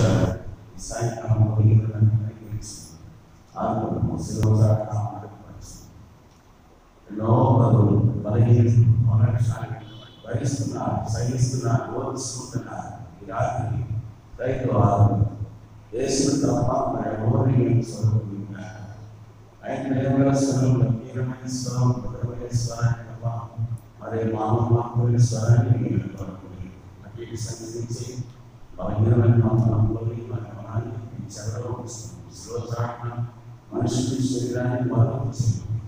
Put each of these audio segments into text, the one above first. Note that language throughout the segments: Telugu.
వచ్చారు ఈ సాయంకాలం పొడిగిన ఆత్మ శిరోజాట ఎన్నో బదులు బలహీన మొదలక్షణాలు భరిస్తున్నారు సహిస్తున్నారు ఓర్చుకుంటున్నారు ఈ రాత్రి రైతు వారు వేసిన తప్ప మరి ఎవరిని ఏమి చూడకుండా ఆయన నిలబడ స్వరం గంభీరమైన స్వరం భద్రమైన స్వరాన్ని తప్ప మరి మానవ స్వరాన్ని మీరు కోరుకుని అటు సంగతించి బలహీనమైన మనలోని మన మనాన్ని చెరలో శ్రోతాత్మ మనిషి శరీరాన్ని మరొకటి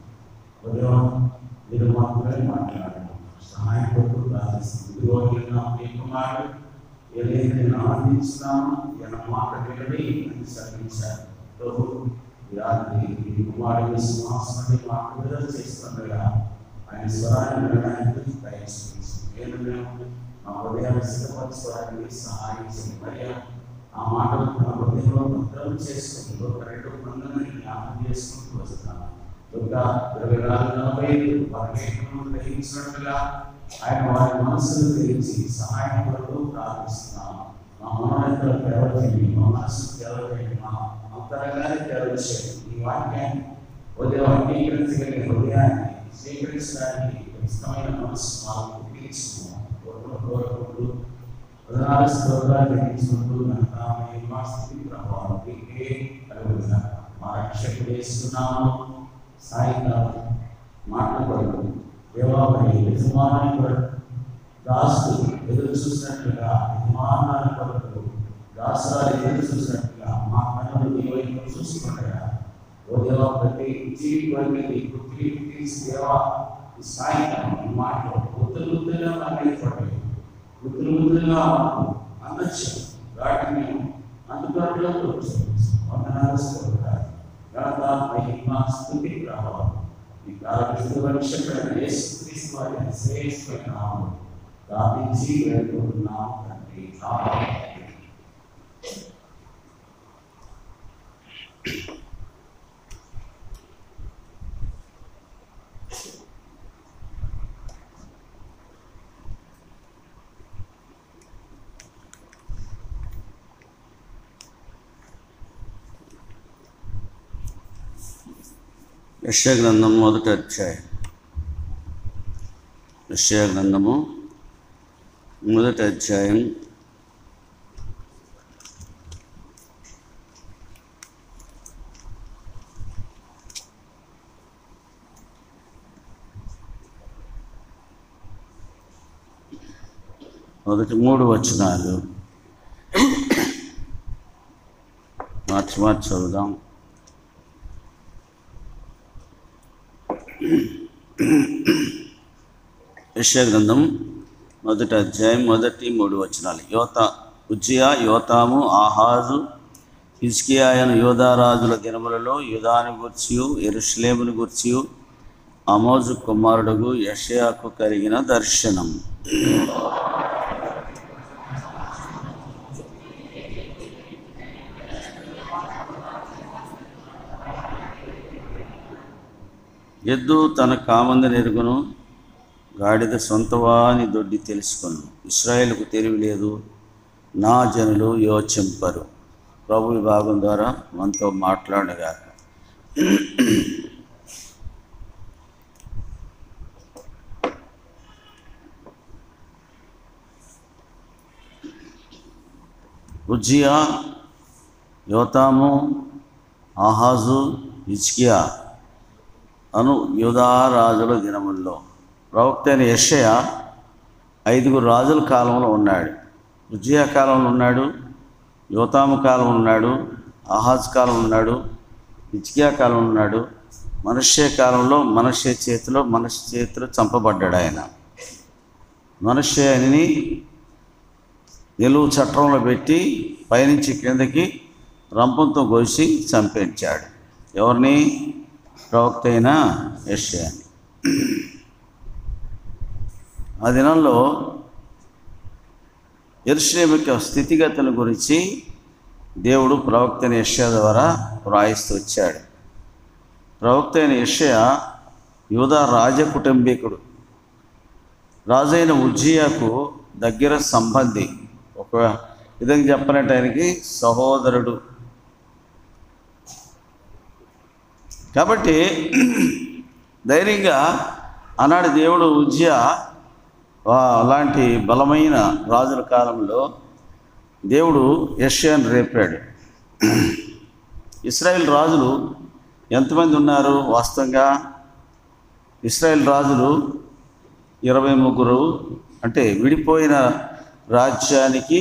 ఉదయం మీరు మాత్రమే మాట్లాడారు సహాయం కొరకు ప్రార్థిస్తుంది ఇదిగో నేను నా ప్రియ కుమారుడు ఏదైతే నేను ఆనందించున్నాను ఈయన మాట వినడి అని సర్వించారు ప్రభు ఈ రాత్రి ఈ కుమారుడి సింహాసనాన్ని మాకు విడుదల చేస్తుండగా ఆయన స్వరాన్ని వినడానికి ప్రయత్నించి నేను మేము మా హృదయాన్ని సిద్ధపరచుకోవడానికి సహాయం చేయండి మరియు ఆ మాటలు మన హృదయంలో భద్రం చేసుకుంటూ ఒక రెండు మందులని జ్ఞాపకం చేసుకుంటూ వస్తున్నాను ఇంకా ఇరవై నాలుగు నలభై ఐదు వారిని గ్రహించినట్లుగా ఆయన వారి మనసును తెరిచి సహాయం కొరకు ప్రార్థిస్తున్నాం మా మనోనేతలు తెరవచేయండి మా మనసు తెరవచేయండి మా అంతరంగాన్ని తెరవచేయండి ఈ వాక్యాన్ని ఉదయం అంగీకరించగలిగే హృదయాన్ని స్వీకరించడానికి ఇష్టమైన మనసు మాకు తీర్చుకున్నాం కోరుకున్న కోరుకుంటూ ప్రధాన స్తోత్రాలు గ్రహించుకుంటూ నమ్మకమైన మా స్థితి ప్రభావం మీకే కలుగుతున్నా మా రక్షకుడు వేస్తున్నాము సాయంకాలం మాట్లాడబడదు దేవాలయ యజమాని కొరకు దాసు ఎదురు చూసినట్లుగా యజమానాన్ని కొరకు దాసాలు ఎదురు చూసినట్లుగా మా పనులు నీ వైపు చూసుకుంటగా ఓ దేవా ప్రతి జీవి కొరికి గుర్తి తీసి దేవా ఈ సాయంకాలం ఈ మాటలు గుర్తులు గుర్తుగా నాకు పడలేదు గుర్తులు గుర్తులుగా అందచ్చు వాటిని మేము అందుబాటులో వందనాలు స్తోత్రాలు ఘనత మహిమ స్థుతి ప్రభావం ఈ కాలక్రిస్తు రక్షకుడైన యేసుక్రీస్తు వారి శ్రేష్ఠమైన నామం ప్రార్థించి వేడుకుంటున్నాం తండ్రి ఆమేన్. యశ్యా గ్రంథం మొదటి అధ్యాయం యశ్యా గ్రంథము మొదటి అధ్యాయం మొదటి మూడు వచనాలు మార్చి మార్చి చదువుదాం యశ్యా గ్రంథం మొదటి అధ్యాయం మొదటి మూడు వచనాలు యోత ఉజ్జియా యోతాము ఆహాజు హిజ్కియాయన యోధారాజుల దినములలో యుధాను గుర్చియు ఎరుషులేమును గుర్చియు అమోజు కుమారుడుగు యషయాకు కలిగిన దర్శనం ఎద్దు తన కామంద నెరుగును గాడిద సొంతవాని దొడ్డి తెలుసుకొను ఇస్రాయేల్కు తెలివి లేదు నా జనులు యోచింపరు ప్రభు విభాగం ద్వారా మనతో మాట్లాడగా ఉజ్జియా యోతాము ఆహాజు హిజ్కియా అను యూదారాజుల దినముల్లో ప్రవక్త అయిన యెషయా ఐదుగురు రాజుల కాలంలో ఉన్నాడు ఉజ్జియా కాలంలో ఉన్నాడు యోతాము కాలం ఉన్నాడు ఆహాజ్ కాలం ఉన్నాడు హిజ్కియా కాలం ఉన్నాడు మనుష్య కాలంలో మనుష్య చేతిలో మనుష్య చేతిలో చంపబడ్డాడు ఆయన మనుష్యని నిలువు చట్రంలో పెట్టి పైనుంచి కిందకి రంపంతో గొలిసి చంపించాడు ఎవరిని ప్రవక్త అయిన యెషయాని ఆ దినంలో ఎరుషలేం యొక్క స్థితిగతుల గురించి దేవుడు ప్రవక్త అయిన యెషయా ద్వారా వ్రాయిస్తూ వచ్చాడు ప్రవక్త అయిన యెషయా యూదా రాజ కుటుంబీకుడు రాజైన ఉజ్జియాకు దగ్గర సంబంధి ఒక విధంగా చెప్పనంటే ఆయనకి సహోదరుడు కాబట్టి ధైర్యంగా ఆనాడు దేవుడు ఉజ్జయ అలాంటి బలమైన రాజుల కాలంలో దేవుడు యష్యాను రేపాడు ఇస్రాయేల్ రాజులు ఎంతమంది ఉన్నారు వాస్తవంగా ఇస్రాయేల్ రాజులు ఇరవై ముగ్గురు అంటే విడిపోయిన రాజ్యానికి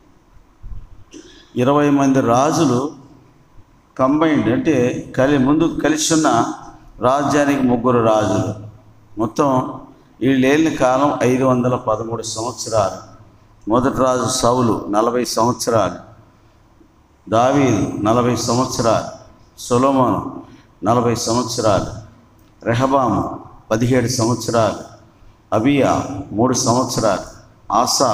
ఇరవై మంది రాజులు కంబైన్డ్ అంటే కలి ముందు కలిసి ఉన్న రాజ్యానికి ముగ్గురు రాజులు మొత్తం వీళ్ళు ఏళ్ళ కాలం ఐదు వందల పదమూడు సంవత్సరాలు మొదటి రాజు సౌలు నలభై సంవత్సరాలు దావీదు నలభై సంవత్సరాలు సొలొమోను నలభై సంవత్సరాలు రెహబాము పదిహేడు సంవత్సరాలు అబియా మూడు సంవత్సరాలు ఆసా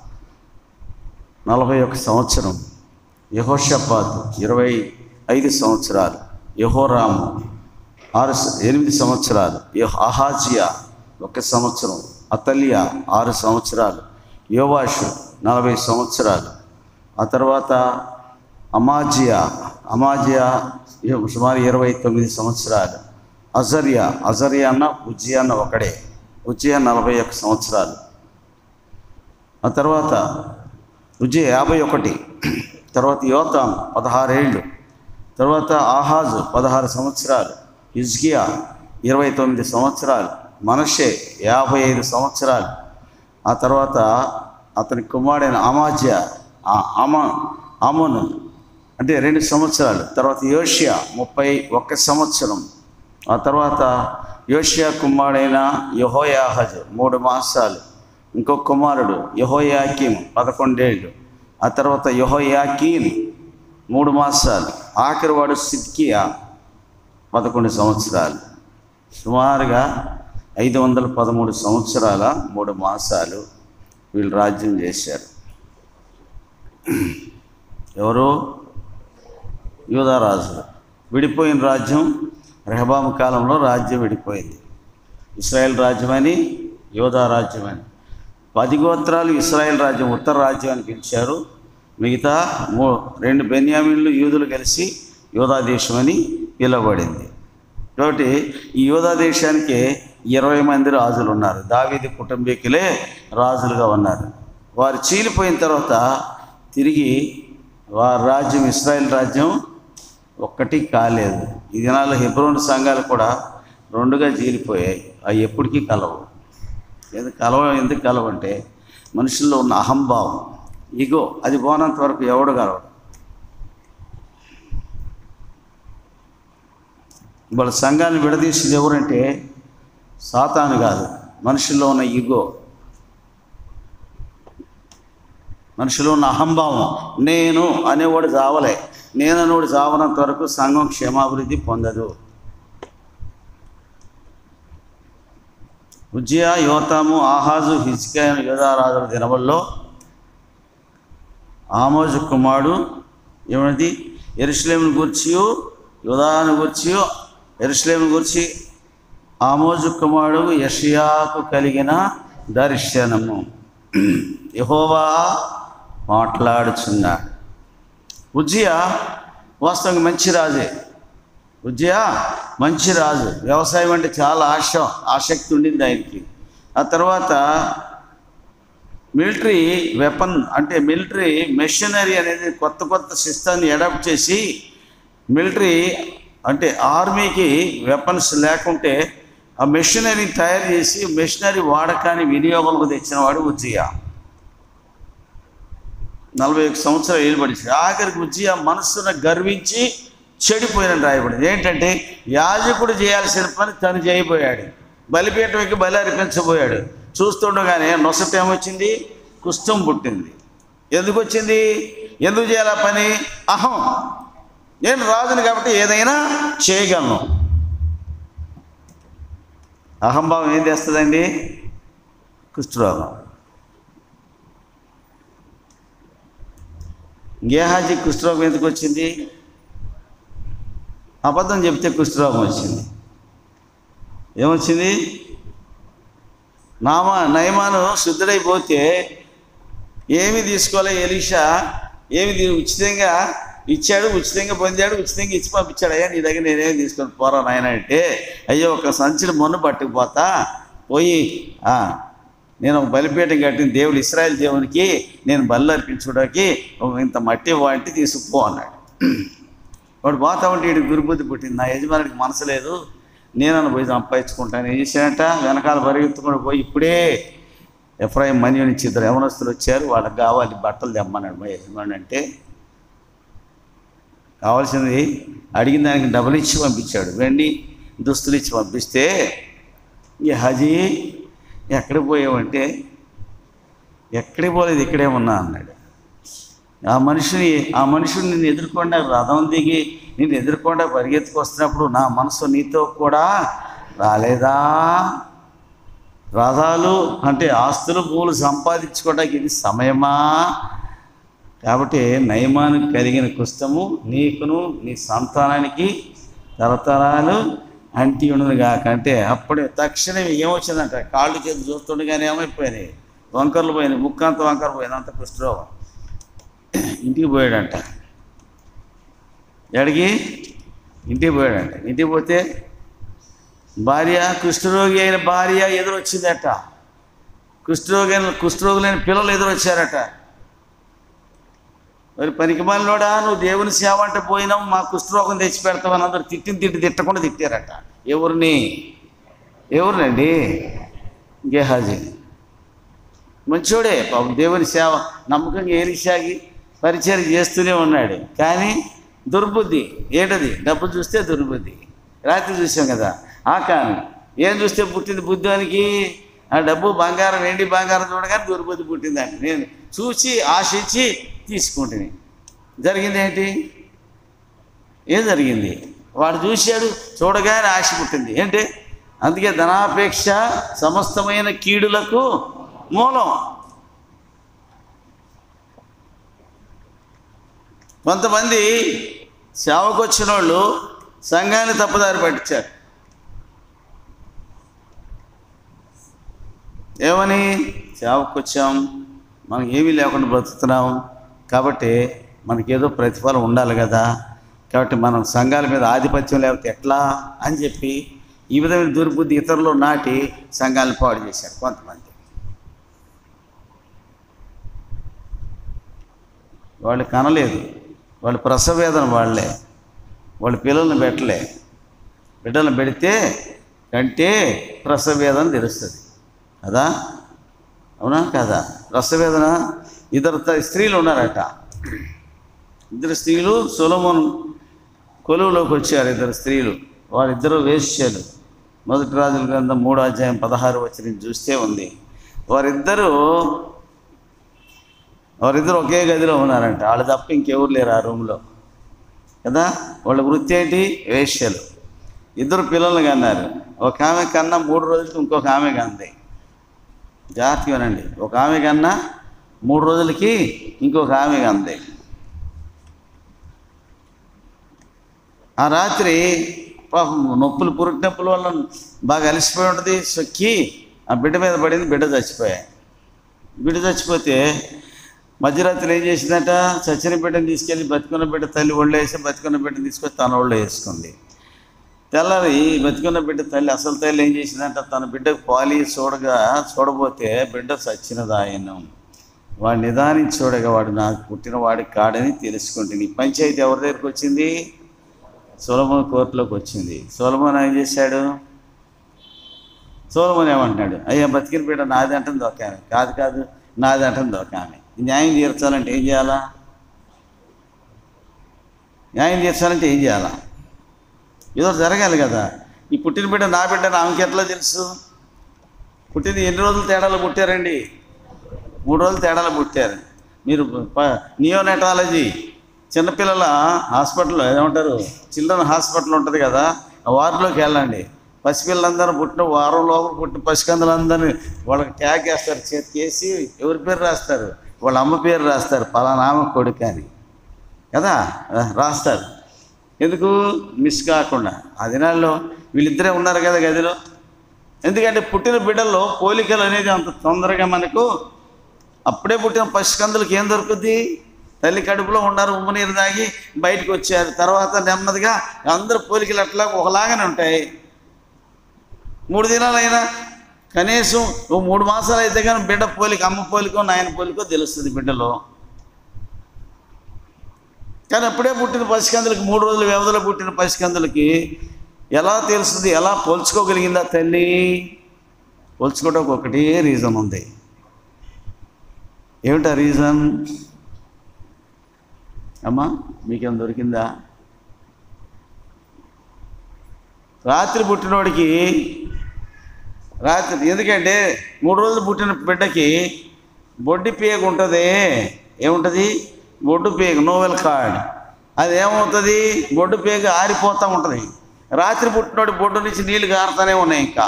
నలభై ఒక సంవత్సరం యహోషపాత్ ఇరవై ఐదు సంవత్సరాలు యహోరాము ఆరు స- ఎనిమిది సంవత్సరాలు యహ్ అహాజియా ఒక సంవత్సరం అతలియా ఆరు సంవత్సరాలు యోవాషు నలభై సంవత్సరాలు ఆ తర్వాత అమాజియా అమాజియా ఇ- సుమారు ఇరవై తొమ్మిది సంవత్సరాలు అజర్యా అజర్యా అన్న ఉజ్జియా అన్న ఒకడే ఉజ్జియా నలభై ఒక్క సంవత్సరాలు ఆ తర్వాత ఉజ్జయ యాభై ఒకటి తర్వాత యోతాం పదహారేళ్ళు తర్వాత ఆహాజు పదహారు సంవత్సరాలు హిజ్కియా ఇరవై తొమ్మిది సంవత్సరాలు మనషే యాభై ఐదు సంవత్సరాలు ఆ తర్వాత అతని కుమారుడైన అమాజ్య ఆ- అమా అమోను అంటే రెండు సంవత్సరాలు తర్వాత యోషియా ముప్పై ఒక్క సంవత్సరం ఆ తర్వాత యోషియా కుమారుడైన యహోయాహజు మూడు మాసాలు ఇంకో కుమారుడు యహోయాకీం పదకొండేళ్ళు ఆ తర్వాత యహోయాకీన్ మూడు మాసాలు ఆఖరి వాడు సిద్కియా పదకొండు సంవత్సరాలు సుమారుగా ఐదు వందల పదమూడు సంవత్సరాల మూడు మాసాలు వీళ్ళు రాజ్యం చేశారు ఎవరు యూదారాజులు విడిపోయిన రాజ్యం రెహబాము కాలంలో రాజ్యం విడిపోయింది ఇస్రాయేల్ రాజ్యమని యోధా రాజ్యమని పది గోత్రాలు ఇస్రాయేల్ రాజ్యం ఉత్తర రాజ్యం అని పిలిచారు మిగతా మూ రెండు బెన్యామిన్లు యూదులు కలిసి యోధా దేశం అని పిలువబడింది కాబట్టి ఈ యోధా దేశానికి ఇరవై మంది రాజులు ఉన్నారు దావీది కుటుంబీకులే రాజులుగా ఉన్నారు వారు చీలిపోయిన తర్వాత తిరిగి వారి రాజ్యం ఇస్రాయేల్ రాజ్యం ఒక్కటి కాలేదు ఈ దినాల్లో హెబ్రోన్ సంఘాలు కూడా రెండుగా చీలిపోయాయి అవి ఎప్పటికీ కలవు ఎందుకు కలవ ఎందుకు కలవంటే మనుషుల్లో ఉన్న అహంభావం ఇగో అది పోనంత వరకు ఎవడు కలవడు వాళ్ళ సంఘాన్ని విడదీసేది ఎవరంటే సాతాను కాదు మనుషుల్లో ఉన్న ఈగో మనిషిలో ఉన్న అహంభావం నేను అనేవాడు చావలే నేను అనేవాడు చావనంత వరకు సంఘం క్షేమాభివృద్ధి పొందదు ఉజ్జయ యోతాము ఆహాజు హిజ్కియా యోధారాజుల దినవల్లో ఆమోజు కుమారుడు ఏమన్నది ఎరుసలేమును గూర్చి యోధాను గూర్చి ఎరుసలేమును గూర్చి ఆమోజు కుమారుడు యషియాకు కలిగిన దర్శనము యహోవా మాట్లాడుచున్నాడు ఉజ్జియ వాస్తవంగా మంచి రాజే ఉజ్జయ మంచి రాజు వ్యవసాయం అంటే చాలా ఆశ ఆసక్తి ఉండింది ఆయనకి ఆ తర్వాత మిలిటరీ వెపన్ అంటే మిలిటరీ మెషినరీ అనేది కొత్త కొత్త సిస్టాన్ని అడాప్ట్ చేసి మిలిటరీ అంటే ఆర్మీకి వెపన్స్ లేకుంటే ఆ మెషినరీ తయారు చేసి మెషినరీ వాడకాన్ని వినియోగంలోకి తెచ్చిన వాడు ఉజ్జియ నలభై ఒక సంవత్సరాలు ఏలుబడి ఆఖరికి ఉజ్జియ మనస్సును గర్వించి చెడిపోయిన రాయబడింది ఏంటంటే యాజకుడు చేయాల్సిన పని తను చేయబోయాడు బలిపీఠం ఎక్కి బలి అర్పించబోయాడు చూస్తుండగానే నొసట ఏమొచ్చింది కుష్టం పుట్టింది ఎందుకు వచ్చింది ఎందుకు చేయాలి ఆ పని అహం నేను రాజుని కాబట్టి ఏదైనా చేయగలను అహంభావం ఏం చేస్తుందండి కుష్ఠరోగం గేహాజీ కుష్ఠరోగం ఎందుకు వచ్చింది అబద్ధం చెప్తే కుష్ఠరోగం వచ్చింది ఏమొచ్చింది నామా నయమాను శుద్ధుడైపోతే ఏమి తీసుకోలే ఎలీషా ఏమి తీ- ఉచితంగా ఇచ్చాడు ఉచితంగా పొందాడు ఉచితంగా ఇచ్చి పంపించాడు అయ్యా నీ దగ్గర నేనేమి తీసుకొని పోరా నాయన అంటే అయ్యో ఒక సంచులు మొన్ను పట్టుకుపోతా పోయి ఆ, నేను ఒక బలిపీఠం కట్టిన దేవుడు ఇస్రాయల్ దేవునికి నేను బలి అర్పించడానికి ఒక ఇంత మట్టి వాటి తీసుకుపో అన్నాడు వాడు పోతా ఉంటే వీడికి దుర్బుద్ధి పుట్టింది నా యజమానికి మనసు లేదు నేను పోయి సంపాదించుకుంటాను ఏం చేశానంట వెనకాల పరిగెత్తుకొని పోయి ఇప్పుడే ఎఫ్రాయిం మనీ నుంచి ఇద్దరు యవనస్తులు వచ్చారు వాళ్ళకి కావాలి బట్టలు తెమ్మన్నాడు మా యజమాని అంటే కావాల్సింది అడిగిన దానికి డబ్బులు ఇచ్చి పంపించాడు వెండి దుస్తులు ఇచ్చి పంపిస్తే ఈ హజీ ఎక్కడికి పోయావంటే ఎక్కడికి పోలేదు ఇక్కడే ఉన్నా అన్నాడు ఆ మనిషిని ఆ మనుషుని నిన్ను ఎదుర్కొండా రథం దిగి నిన్ను ఎదుర్కొండా పరిగెత్తుకు వస్తున్నప్పుడు నా మనసు నీతో కూడా రాలేదా రథాలు అంటే ఆస్తులు భూములు సంపాదించుకోవడానికి ఇది సమయమా కాబట్టి నయమానికి కలిగిన కుష్టము నీకును నీ సంతానానికి తరతరాలు అంటి ఉండదు కాక అంటే అప్పుడే తక్షణం ఏమొచ్చిందంట కాళ్ళు చేతులు చూస్తుండగానే ఏమైపోయినాయి వంకర్లు పోయినాయి ముక్కంత వంకర పోయింది అంత కుష్ఠరోగం ఇంటికి పోయాడంట ఎడికి ఇంటికి పోయాడంట ఇంటికి పోతే భార్య కుష్ఠరోగి అయిన భార్య ఎదురొచ్చిందట కుష్ఠరోగి అయిన కుష్ఠరోగులైన పిల్లలు ఎదురొచ్చారట మరి పనికిమాలినోడా నువ్వు దేవుని సేవ అంటే పోయినావు మా కుష్ఠరోగం తెచ్చి పెడతావు అని అందరు తిట్టిన తిట్టి తిట్టకుండా తిట్టారట ఎవరిని ఎవరినండి గేహాజీ మంచోడే పాపం దేవుని సేవ నమ్మకంగా ఏలిషాగి పరిచయం చేస్తూనే ఉన్నాడు కానీ దుర్బుద్ధి ఏంటది డబ్బు చూస్తే దుర్బుద్ధి రాత్రి చూసాం కదా ఆ కానీ ఏం చూస్తే పుట్టింది బుద్ధానికి ఆ డబ్బు బంగారం వెండి బంగారం చూడగానే దుర్బుద్ధి పుట్టిందండి నేను చూసి ఆశించి తీసుకుంటుంది జరిగింది ఏంటి ఏం జరిగింది వాడు చూశాడు చూడగానే ఆశ పుట్టింది ఏంటి అందుకే ధనాపేక్ష సమస్తమైన కీడులకు మూలం కొంతమంది సేవకు వచ్చిన వాళ్ళు సంఘాన్ని తప్పుదారి పట్టించారు ఏమని సేవకు వచ్చాం మనం ఏమీ లేకుండా బ్రతుకుతున్నాం కాబట్టి మనకేదో ప్రతిఫలం ఉండాలి కదా కాబట్టి మనం సంఘాల మీద ఆధిపత్యం లేకపోతే ఎట్లా అని చెప్పి ఈ విధమైన దుర్బుద్ధి ఇతరులు నాటి సంఘాలను పాడు చేశారు కొంతమంది వాళ్ళు కనలేదు వాళ్ళు ప్రసవేదన వాళ్ళే వాళ్ళ పిల్లల్ని పెట్టలే బిడ్డలను పెడితే కంటే ప్రసవేదన తెలుస్తుంది కదా అవునా కదా ప్రసవేదన ఇద్దరు త- స్త్రీలు ఉన్నారట ఇద్దరు స్త్రీలు సొలమోన్ కొలువులోకి వచ్చారు ఇద్దరు స్త్రీలు వారిద్దరూ వేశ్యలు మొదటి రాజుల గ్రంథం మూడో అధ్యాయం పదహారు వచ్చిన చూస్తే ఉంది వారిద్దరూ వారిద్దరు ఒకే గదిలో ఉన్నారంట వాళ్ళు తప్ప ఇంకెవరు లేరు ఆ రూమ్లో కదా వాళ్ళ వృత్తి ఏంటి వేశ్యలు ఇద్దరు పిల్లల్ని కన్నారు ఒక ఆమె కన్నా మూడు రోజులకి ఇంకొక ఆమె కంది జాగ్రత్తగా వినండి ఒక ఆమె కన్నా మూడు రోజులకి ఇంకొక ఆమె కంది ఆ రాత్రి పాపం నొప్పులు పురుటి నొప్పుల వల్ల బాగా అలసిపోయి ఉంటుంది సొక్కి ఆ బిడ్డ మీద పడింది బిడ్డ చచ్చిపోయాయి బిడ్డ చచ్చిపోతే మధ్యరాత్రి ఏం చేసిందట చచ్చిన బిడ్డని తీసుకెళ్ళి బతుకున్న బిడ్డ తల్లి ఒళ్ళు వేసి బతుకున్న బిడ్డని తీసుకొని తన ఒళ్ళు వేసుకుంది తెల్లారి బతుకున్న బిడ్డ తల్లి అసలు తల్లి ఏం చేసిందంట తన బిడ్డకు పాలి చూడగా చూడబోతే బిడ్డ చచ్చినదాయను వాడు నిదానించి చూడగా వాడు నాకు పుట్టిన వాడికి కాడని తెలుసుకుంటుంది ఈ పంచాయతీ ఎవరి దగ్గరికి వచ్చింది సోలమోన్ కోర్టులోకి వచ్చింది సోలమోన్ ఏం చేశాడు సోలమోన్ ఏమంటున్నాడు అయ్యా బతికిన బిడ్డ నాది అంటుంది ఒక ఆమె కాదు కాదు నాది అంటుంది ఒక ఆమె ఈ న్యాయం తీర్చాలంటే ఏం చేయాలా న్యాయం తీర్చాలంటే ఏం చేయాలా ఏదో జరగాలి కదా ఈ పుట్టిన బిడ్డ నా బిడ్డ ఆమెకి ఎట్లా తెలుసు పుట్టింది ఎన్ని రోజులు తేడాలు పుట్టారండి మూడు రోజులు తేడాలు పుట్టారు మీరు ప- నియోనెటాలజీ చిన్నపిల్లల హాస్పిటల్లో ఏమంటారు చిల్డ్రన్ హాస్పిటల్ ఉంటుంది కదా ఆ వార్డులోకి వెళ్ళండి పసిపిల్లలందరూ పుట్టిన వారం లోపల పుట్టిన పసికందులందరినీ వాళ్ళకి ట్యాగ్ వేస్తారు చేతికి వేసి ఎవరి పేరు రాస్తారు వాళ్ళ అమ్మ పేరు రాస్తారు పలానా ఆమె కొడుకు అని కదా రాస్తారు ఎందుకు మిస్ కాకుండా ఆ దినాల్లో వీళ్ళిద్దరే ఉన్నారు కదా గదిలో ఎందుకంటే పుట్టిన బిడ్డల్లో పోలికలు అనేది అంత తొందరగా మనకు అప్పుడే పుట్టిన పసికందులకు ఏం దొరుకుద్ది తల్లి కడుపులో ఉన్నారు ఉమ్మ నీరు తాగి బయటకు వచ్చారు తర్వాత నెమ్మదిగా అందరు పోలికలు అట్లా ఒకలాగానే ఉంటాయి మూడు దినాలైనా కనీసం ఓ మూడు మాసాలు అయితే కానీ బిడ్డ పోలిక అమ్మ పోలికో నాయన పోలికో తెలుస్తుంది బిడ్డలో కానీ అప్పుడే పుట్టిన పసికందులకి మూడు రోజుల వ్యవధిలో పుట్టిన పసికందులకి ఎలా తెలుస్తుంది ఎలా పోల్చుకోగలిగిందా తల్లి పోల్చుకోవడానికి ఒకటే రీజన్ ఉంది ఏమిటా రీజన్ అమ్మా మీకేం దొరికిందా రాత్రి పుట్టినోడికి రాత్రి ఎందుకంటే మూడు రోజులు పుట్టిన బిడ్డకి బొడ్డి పేగ ఉంటుంది ఏముంటుంది బొడ్డు పేగ నోవెల్ కార్డ్ అది ఏమవుతుంది బొడ్డు పేగ ఆరిపోతూ ఉంటుంది రాత్రి పుట్టినోడి బొడ్డు నుంచి నీళ్ళు గారుతూనే ఉన్నాయి ఇంకా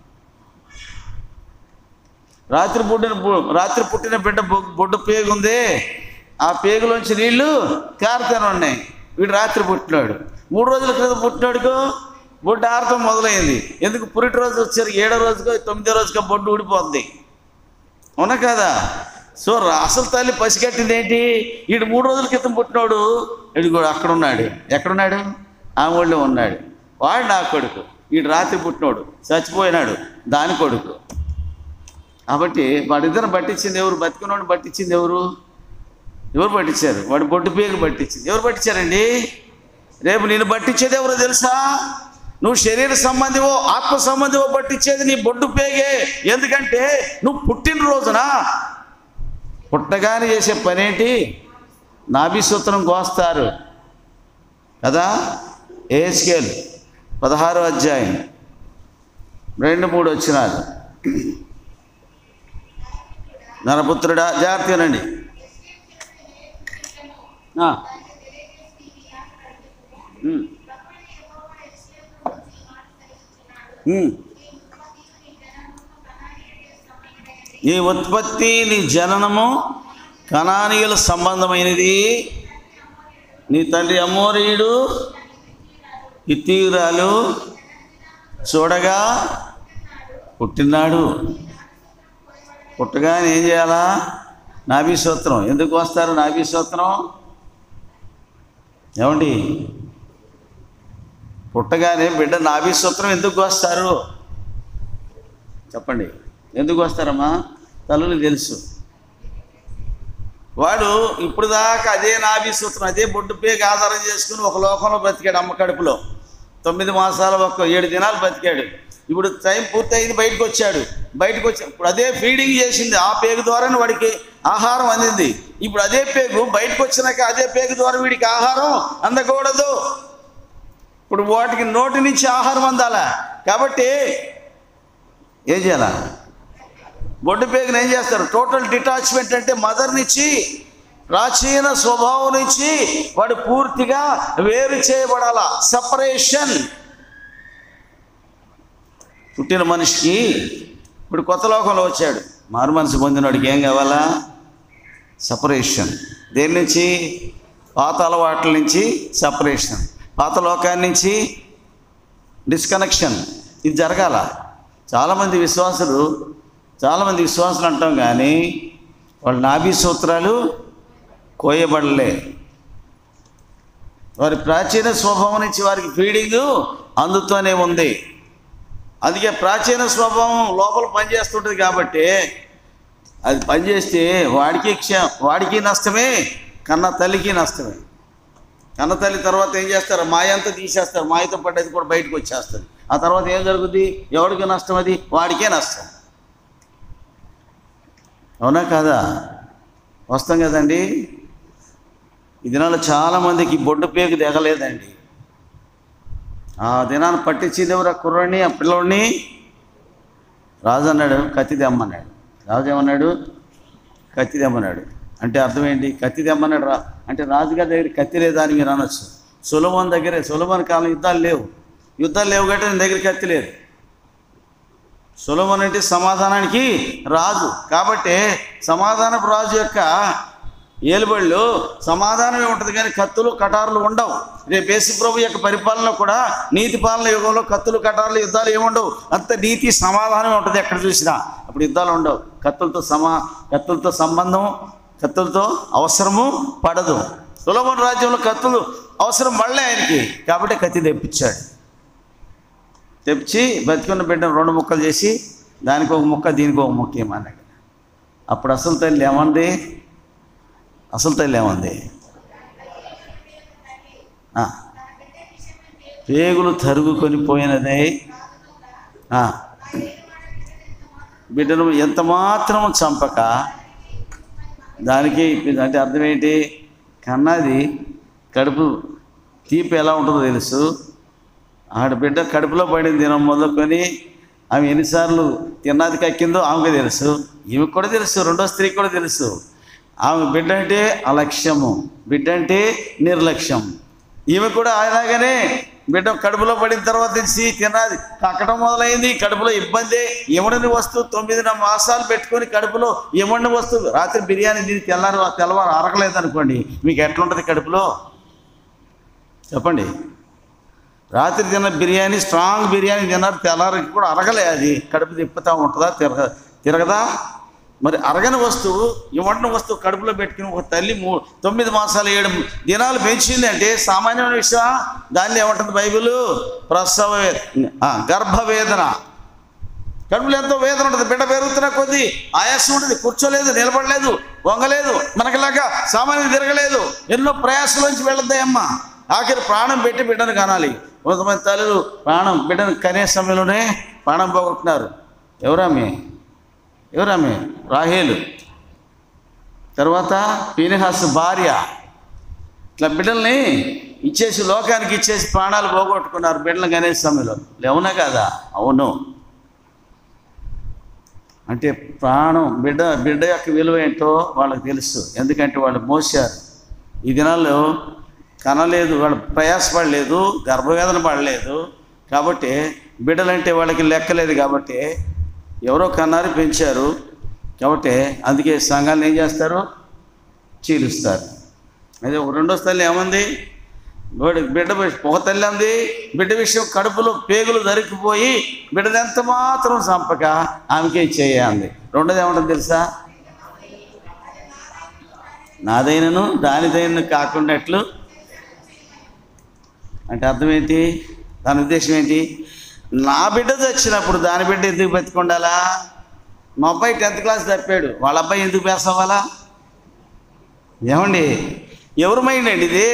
రాత్రి పుట్టిన బు- రాత్రి పుట్టిన బిడ్డ బొ- బొడ్డు పేగు ఉంది ఆ పేగులోంచి నీళ్లు కారుతూనే ఉన్నాయి వీడు రాత్రి పుట్టినాడు మూడు రోజుల క్రితం పుట్టినాడుకో బొడ్డు ఆరటం మొదలైంది ఎందుకు పురిటి రోజు వచ్చారు ఏడో రోజుకో తొమ్మిదో రోజుకో బొడ్డు ఊడిపోతుంది అవునా కదా సో రా- అసలు తల్లి పసిగట్టింది ఏంటి వీడు మూడు రోజుల క్రితం పుట్టినోడు వీడు కూడా అక్కడ ఉన్నాడు ఎక్కడున్నాడు ఆ ఊళ్ళో ఉన్నాడు వాడు నా కొడుకు వీడు రాత్రి పుట్టినోడు చచ్చిపోయినాడు దాని కొడుకు కాబట్టి వాడిద్దరిని పట్టించింది ఎవరు బతికినోడిని పట్టించింది ఎవరు ఎవరు పట్టించారు వాడి బొడ్డు పేగు పట్టించింది ఎవరు పట్టించారండి రేపు నేను పట్టించేది ఎవరో తెలుసా నువ్వు శరీర సంబంధివో ఆత్మ సంబంధివో పట్టించేది నీ బొడ్డు పేగే ఎందుకంటే నువ్వు పుట్టినరోజున పుట్టగానే చేసే పనేంటి నాభిసూత్రం కోస్తారు కదా ఏస్కేల్ పదహారో అధ్యాయం రెండు మూడు వచ్చినారు నరపుత్రుడా జాగ్రత్తగానండి ఆ. ఉమ్. ఉమ్. ఈ ఉత్పత్తి నీ జననము కణానీయుల సంబంధమైనది నీ తండ్రి అమోరీయుడు ఇత్తీరాలు చూడగా పుట్టినాడు పుట్టగానే ఏం చేయాలా నాభీసూత్రం ఎందుకు వస్తారు నాభీసూత్రం ఏమండి పుట్టగానే బిడ్డ నాభీసూత్రం ఎందుకు వస్తారు చెప్పండి ఎందుకు వస్తారమ్మా తల్లులు తెలుసు వాడు ఇప్పుడు దాకా అదే నాభీసూత్రం అదే బొడ్డు పేగు ఆధారం చేసుకుని ఒక లోకంలో బతికాడు అమ్మ కడుపులో తొమ్మిది మాసాలు ఒక ఏడు దినాలు బతికాడు ఇప్పుడు టైం పూర్తయింది బయటకు వచ్చాడు బయటకు వచ్చి ఇప్పుడు అదే ఫీడింగ్ చేసింది ఆ పేగు ద్వారానే వాడికి ఆహారం అందింది ఇప్పుడు అదే పేగు బయటకు వచ్చినాక అదే పేగు ద్వారా వీడికి ఆహారం అందకూడదు ఇప్పుడు వాటికి నోటి నుంచి ఆహారం అందాలా కాబట్టి ఏం చేయాలా బొడ్డు పేగుని ఏం చేస్తారు టోటల్ డిటాచ్మెంట్ అంటే మదర్ నుంచి ప్రాచీన స్వభావం నుంచి వాడు పూర్తిగా వేరు చేయబడాల సపరేషన్ పుట్టిన మనిషికి ఇప్పుడు కొత్త లోకంలో వచ్చాడు మారు మనసు పొందినవాడికి ఏం కావాలా సపరేషన్ దేని నుంచి పాత అలవాట్ల నుంచి సపరేషన్ పాత లోకాన్ని నుంచి డిస్కనెక్షన్ ఇది జరగాల చాలామంది విశ్వాసులు చాలామంది విశ్వాసులు అంటాం కానీ వాళ్ళ నాభి సూత్రాలు కోయబడలే వారి ప్రాచీన స్వభావం నుంచి వారికి ఫీడింగ్ అందుతూనే ఉంది అందుకే ప్రాచీన స్వభావం లోపల పనిచేస్తుంటుంది కాబట్టి అది పనిచేస్తే వాడికి క్ష వాడికి నష్టమే కన్న తల్లికి నష్టమే కన్న తల్లి తర్వాత ఏం చేస్తారు మాయంతా తీసేస్తారు మాయతో పడ్డది కూడా బయటకు వచ్చేస్తుంది ఆ తర్వాత ఏం జరుగుద్ది ఎవరికి నష్టం అది వాడికే నష్టం అవునా కాదా వస్తాం కదండి ఈ దినాల్లో చాలామందికి బొడ్డు పేగు దిగలేదండి ఆ దినాన్ని పట్టించింది ఎవరు ఆ కుర్రాడిని ఆ పిల్లోడిని రాజు అన్నాడు కత్తి తెమ్మన్నాడు రాజు ఏమన్నాడు కత్తి తెమ్మన్నాడు అంటే అర్థం ఏంటి కత్తి తెమ్మన్నాడు రా అంటే రాజుగారి దగ్గర కత్తి లేదా అని మీరు అనొచ్చు సులభం దగ్గరే సులభం కాలం యుద్ధాలు లేవు యుద్ధాలు లేవు కాబట్టి నీ దగ్గర కత్తి లేదు సులభం అంటే సమాధానానికి రాజు కాబట్టి సమాధానపు రాజు యొక్క ఏలుబడిలో సమాధానమే ఉంటుంది కానీ కత్తులు కటారులు ఉండవు రేపు యేసు ప్రభు యొక్క పరిపాలనలో కూడా నీతి పాలన యుగంలో కత్తులు కటారులు యుద్ధాలు ఏముండవు అంత నీతి సమాధానమే ఉంటుంది ఎక్కడ చూసినా అప్పుడు యుద్ధాలు ఉండవు కత్తులతో సమా కత్తులతో సంబంధం కత్తులతో అవసరము పడదు సులభం రాజ్యంలో కత్తులు అవసరం పడలే ఆయనకి కాబట్టి కత్తి తెప్పించాడు తెప్పించి బతికున్న బిడ్డను రెండు ముక్కలు చేసి దానికి ఒక ముక్క దీనికి ఒక ముక్క ఏమన్నాడు అప్పుడు అసలు తల్లి ఏమంది అసలు తల్లి ఏమంది ఆ, పేగులు తరుగుకొని పోయినదే ఆ, బిడ్డను ఎంత మాత్రం చంపక దానికి అంటే అర్థం ఏంటి కన్నది కడుపు తీపి ఎలా ఉంటుందో తెలుసు ఆడ బిడ్డ కడుపులో పడిన దినం మొదలుకొని ఆమె ఎన్నిసార్లు తిన్నది కక్కిందో ఆమెకు తెలుసు ఈమెకు కూడా తెలుసు రెండో స్త్రీకి కూడా తెలుసు ఆమె బిడ్డ అంటే అలక్ష్యము బిడ్డ అంటే నిర్లక్ష్యం ఈమె కూడా అలాగనే బిడ్డ కడుపులో పడిన తర్వాత నుంచి తిన్నది కక్కడం మొదలైంది కడుపులో ఇబ్బంది ఎముడిని వస్తువు తొమ్మిదిన మాసాలు పెట్టుకొని కడుపులో ఎముడిని వస్తువు రాత్రి బిర్యానీ తిని తెల్లారు తెల్లవారు అరగలేదు అనుకోండి మీకు ఎట్లుంటుంది కడుపులో చెప్పండి రాత్రి తిన్న బిర్యానీ స్ట్రాంగ్ బిర్యానీ తిన్నారు తెల్లారికి కూడా అరగలే అది కడుపు తిప్పుతూ ఉంటుందా తిరగ తిరగదా మరి అరగని వస్తువు ఇవ్వడిన వస్తువు కడుపులో పెట్టుకుని ఒక తల్లి మూ తొమ్మిది మాసాలు ఏడు దినాలు పెంచింది అంటే సామాన్యమైన విషయం దాన్ని ఏమంటుంది బైబిల్ ప్రసవ వే- ఆ, గర్భవేదన కడుపులో ఎంతో వేదన ఉంటుంది బిడ్డ పెరుగుతున్న కొద్దీ ఆయాసం ఉంటుంది కూర్చోలేదు నిలబడలేదు వంగలేదు మనకిలాగా సామాన్యం తిరగలేదు ఎన్నో ప్రయాసలోంచి వెళ్ళొద్దాయమ్మ ఆఖరి ప్రాణం పెట్టి బిడ్డను కనాలి కొంతమంది తల్లులు ప్రాణం బిడ్డను కనే సమయంలోనే ప్రాణం పోగొట్టున్నారు ఎవరామె ఎవరామె రాహేలు తర్వాత పీనిహాస్ భార్య ఇట్లా బిడ్డల్ని ఇచ్చేసి లోకానికి ఇచ్చేసి ప్రాణాలు పోగొట్టుకున్నారు బిడ్డలు కనే సమయంలో లేవునా కదా అవును అంటే ప్రాణం బిడ్డ బిడ్డ యొక్క విలువ ఏంటో వాళ్ళకి తెలుసు ఎందుకంటే వాళ్ళు మోసారు ఈ దినాల్లో కనలేదు వాళ్ళు ప్రయాసపడలేదు గర్భవేదన పడలేదు కాబట్టి బిడ్డలంటే వాళ్ళకి లెక్కలేదు కాబట్టి ఎవరో కన్నారు పెంచారు కాబట్టి అందుకే సంఘాలను ఏం చేస్తారు చీలుస్తారు అదే ఒక రెండో తల్లి ఏముంది వాడి బిడ్డ విష- ఒక తల్లి అంది బిడ్డ విషయం కడుపులో పేగులు దొరికిపోయి బిడ్డది ఎంత మాత్రం చంపక ఆమెకే చేయంది రెండోది ఏమంటుంది తెలుసా నాదైనను దానిదైనను కాకుండాట్లు అంటే అర్థం ఏంటి దాని ఉద్దేశం ఏంటి నా బిడ్డ చచ్చినప్పుడు దాని బిడ్డ ఎందుకు బతికుండాలా మా అబ్బాయి టెన్త్ క్లాస్ తప్పాడు వాళ్ళ అబ్బాయి ఎందుకు పాస్ అవ్వాలా ఏమండి ఎవరి మైండ్ అండి ఇది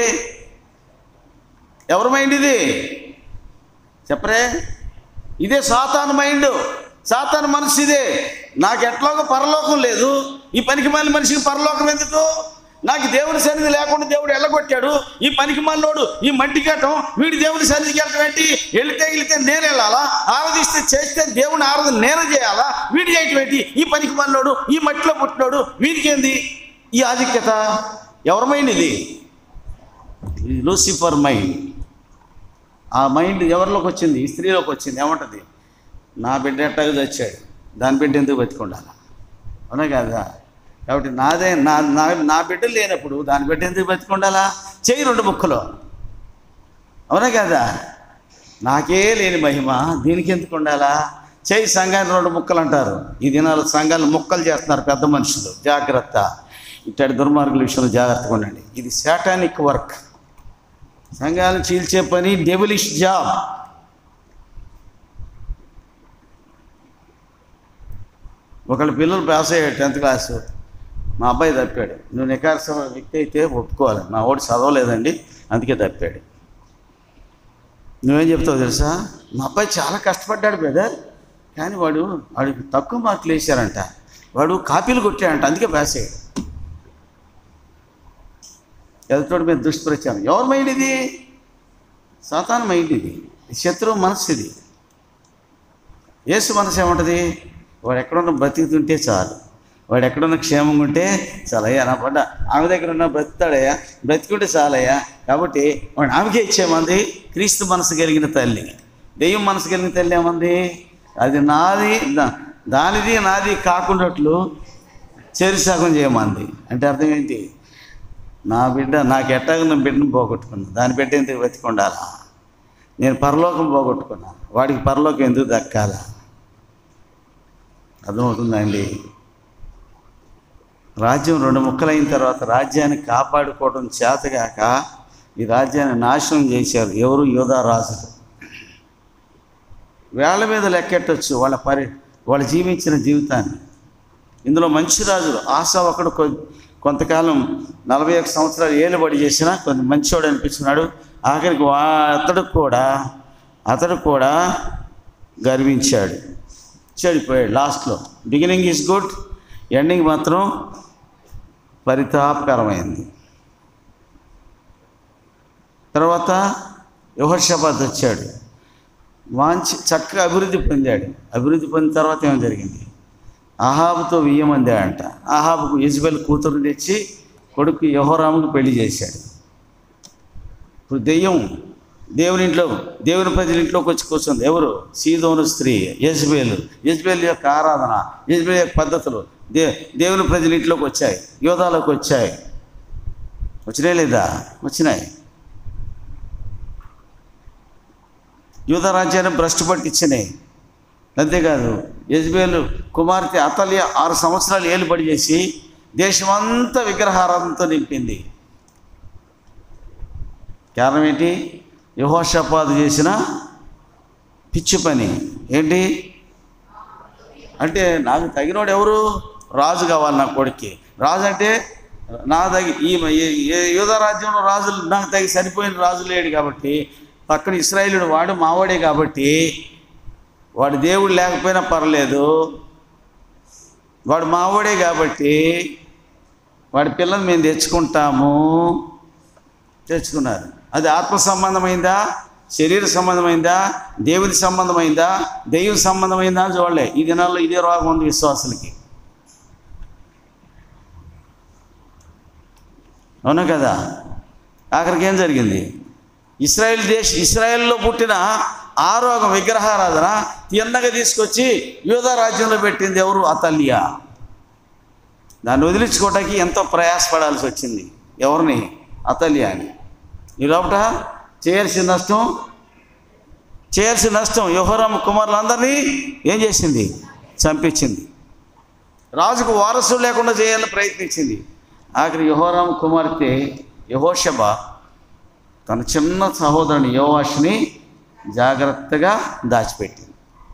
ఎవరి మైండ్ ఇది చెప్పరే ఇదే సాతాను మైండ్ సాతాను మనసు ఇదే నాకు ఎట్లాగో పరలోకం లేదు ఈ పనికి మాలిన మనిషికి పరలోకం ఎందుకు నాకు దేవుని సన్నిధి లేకుండా దేవుడు ఎల్లగొట్టాడు ఈ పనికి మాలినోడు ఈ మట్టి కట్టం వీడి దేవుని సన్నిధికి వెళ్ళటం ఏంటి వెళితే వెళితే నేను వెళ్ళాలా ఆరాధిస్తే చేస్తే దేవుని ఆరాధన నేను చేయాలా వీడి చేయటం ఏంటి ఈ పనికి మాలినోడు ఈ మట్టిలో పుట్టినోడు వీడికి ఏంది ఈ ఆధిక్యత ఎవరి మైండ్ ఇది ఇది లూసిఫర్ మైండ్ ఆ మైండ్ ఎవరిలోకి వచ్చింది ఈ స్త్రీలోకి వచ్చింది ఏమంటది నా బిడ్డ ఎట్టాగా చచ్చాడు దాని బిడ్డ ఎందుకు బతికుండాలా అవునా కదా కాబట్టి నాదే నా నా నా బిడ్డ లేనప్పుడు దాని బిడ్డ ఎందుకు బతికుండాలా చేయి రెండు ముక్కలు అవునా కదా నాకే లేని మహిమ దీనికి ఎందుకు ఉండాలా చేయి సంఘాన్ని రెండు ముక్కలు అంటారు ఈ దినాలు సంఘాలు ముక్కలు చేస్తున్నారు పెద్ద మనుషులు జాగ్రత్త ఇట్టడి దుర్మార్గుల విషయంలో జాగ్రత్తగా ఉండండి ఇది శాటానిక్ వర్క్ సంఘాలను చీల్చే పని డెబిలిష్ జాబ్ ఒకళ్ళ పిల్లలు పాస్ అయ్యాడు టెన్త్ క్లాసు మా అబ్బాయి తప్పాడు నువ్వు నికార్స వ్యక్తి అయితే ఒప్పుకోవాలి మా వాడు చదవలేదండి అందుకే తప్పాడు నువ్వేం చెప్తావు తెలుసా మా అబ్బాయి చాలా కష్టపడ్డాడు బ్రదర్ కానీ వాడు వాడికి తక్కువ మార్కులు వేశారంట వాడు కాపీలు కొట్టాడంట అందుకే పాస్ అయ్యాడు ఎదుటోడి మీద దుష్ప్రచారం ఎవరి మైండ్ ఇది సాతాన్ మైండ్ ఇది శత్రువు మనస్సు ఇది యేసు మనసు ఏముంటుంది వాడు ఎక్కడున్న బ్రతికుతుంటే చాలు వాడు ఎక్కడున్న క్షేమంగా ఉంటే చాలయ్యా నా పడ్డ ఆమె దగ్గర ఉన్న బ్రతుకుతాడయ్యా బ్రతికుంటే చాలయ్యా కాబట్టి వాడు ఆమెకే ఇచ్చేమంది క్రీస్తు మనసు కలిగిన తల్లి దెయ్యం మనసు కలిగిన తల్లి ఏమంది అది నాది దా- దానిది నాది కాకుండాట్లు చెరిసాగం చేయమంది అంటే అర్థం ఏంటి నా బిడ్డ నాకు ఎట్టాగ నా బిడ్డను పోగొట్టుకున్నా దాని బిడ్డ ఎందుకు వెతుకుండాలా నేను పరలోకం పోగొట్టుకున్నా వాడికి పరలోకం ఎందుకు దక్కాలా అర్థమవుతుందండి రాజ్యం రెండు ముక్కలైన తర్వాత రాజ్యాన్ని కాపాడుకోవడం చేతగాక ఈ రాజ్యాన్ని నాశనం చేశారు ఎవరు యోధా రాజులు వేళ్ల మీద లెక్కెట్టచ్చు వాళ్ళ పరి వాళ్ళు జీవించిన జీవితాన్ని ఇందులో మంచి రాజులు ఆశ ఒకడు కొ- కొంతకాలం నలభై ఒక సంవత్సరాలు ఏలుబడి చేసినా కొంత మంచివాడు అనిపించుకున్నాడు ఆఖరికి వా అతడు కూడా అతడు కూడా గర్వించాడు చెడిపోయాడు లాస్ట్లో బిగినింగ్ ఈజ్ గుడ్ ఎండింగ్ మాత్రం పరితాపకరమైంది తర్వాత యుహర్షపాత్ వచ్చాడు మంచి చక్కగా అభివృద్ధి పొందాడు అభివృద్ధి పొందిన తర్వాత ఏం జరిగింది అహాబుతో వియ్యమందాడంట అహాబుకు ఇజ్బెల్ కూతురు తెచ్చి కొడుకు యహోరాముకు పెళ్లి చేశాడు ఇప్పుడు దెయ్యం దేవుని ఇంట్లో దేవుని ప్రజల ఇంట్లోకి వచ్చి కూర్చుంది ఎవరు సీదోను స్త్రీ యజ్బేలు యజ్బేల్ యొక్క ఆరాధన యజ్బేల్ యొక్క పద్ధతులు దే దేవుని ప్రజల ఇంట్లోకి వచ్చాయి యోధాలోకి వచ్చాయి వచ్చినాయి లేదా వచ్చినాయి యూద రాజ్యాన్ని భ్రష్టు పట్టించినాయి అంతేకాదు యజ్బేలు కుమార్తె అతల్య ఆరు సంవత్సరాలు ఏలుబడి చేసి దేశమంతా విగ్రహారాధనతో నింపింది కారణం ఏంటి యహోషపాదు చేసిన పిచ్చి పని ఏంటి అంటే నాకు తగినోడు ఎవరు రాజు కావాలి నా కొడుక్కి రాజు అంటే నా తగి ఈ ఈ- యూదా రాజ్యంలో రాజులు నాకు తగి సరిపోయిన రాజు లేడు కాబట్టి పక్కన ఇస్రాయేలుడు వాడు మావాడే కాబట్టి వాడు దేవుడు లేకపోయినా పర్లేదు వాడు మావాడే కాబట్టి వాడి పిల్లల్ని మేము తెచ్చుకుంటాము తెచ్చుకున్నారు అది ఆత్మ సంబంధమైందా శరీర సంబంధమైందా దేవుని సంబంధమైందా దైవ సంబంధమైందా అని చూడలే ఈ దినాల్లో ఇదే రోగం ఉంది విశ్వాసులకి అవునా కదా ఆఖరికి ఏం జరిగింది ఇస్రాయేల్ దేశ ఇస్రాయేల్లో పుట్టిన ఆ రోగం విగ్రహారాధన తిన్నగా తీసుకొచ్చి యూదా రాజ్యంలో పెట్టింది ఎవరు అతల్య దాన్ని వదిలించుకోవటానికి ఎంతో ప్రయాసపడాల్సి వచ్చింది ఎవరిని అతల్య అని ఈ లోపల చేయాల్సిన నష్టం చేయాల్సిన నష్టం యువరామ కుమారులందరినీ ఏం చేసింది చంపించింది రాజుకు వారసుడు లేకుండా చేయాలని ప్రయత్నించింది ఆఖరి యహోరామ కుమార్తె యహోషబ తన చిన్న సహోదరుని యోవాష్ని జాగ్రత్తగా దాచిపెట్టింది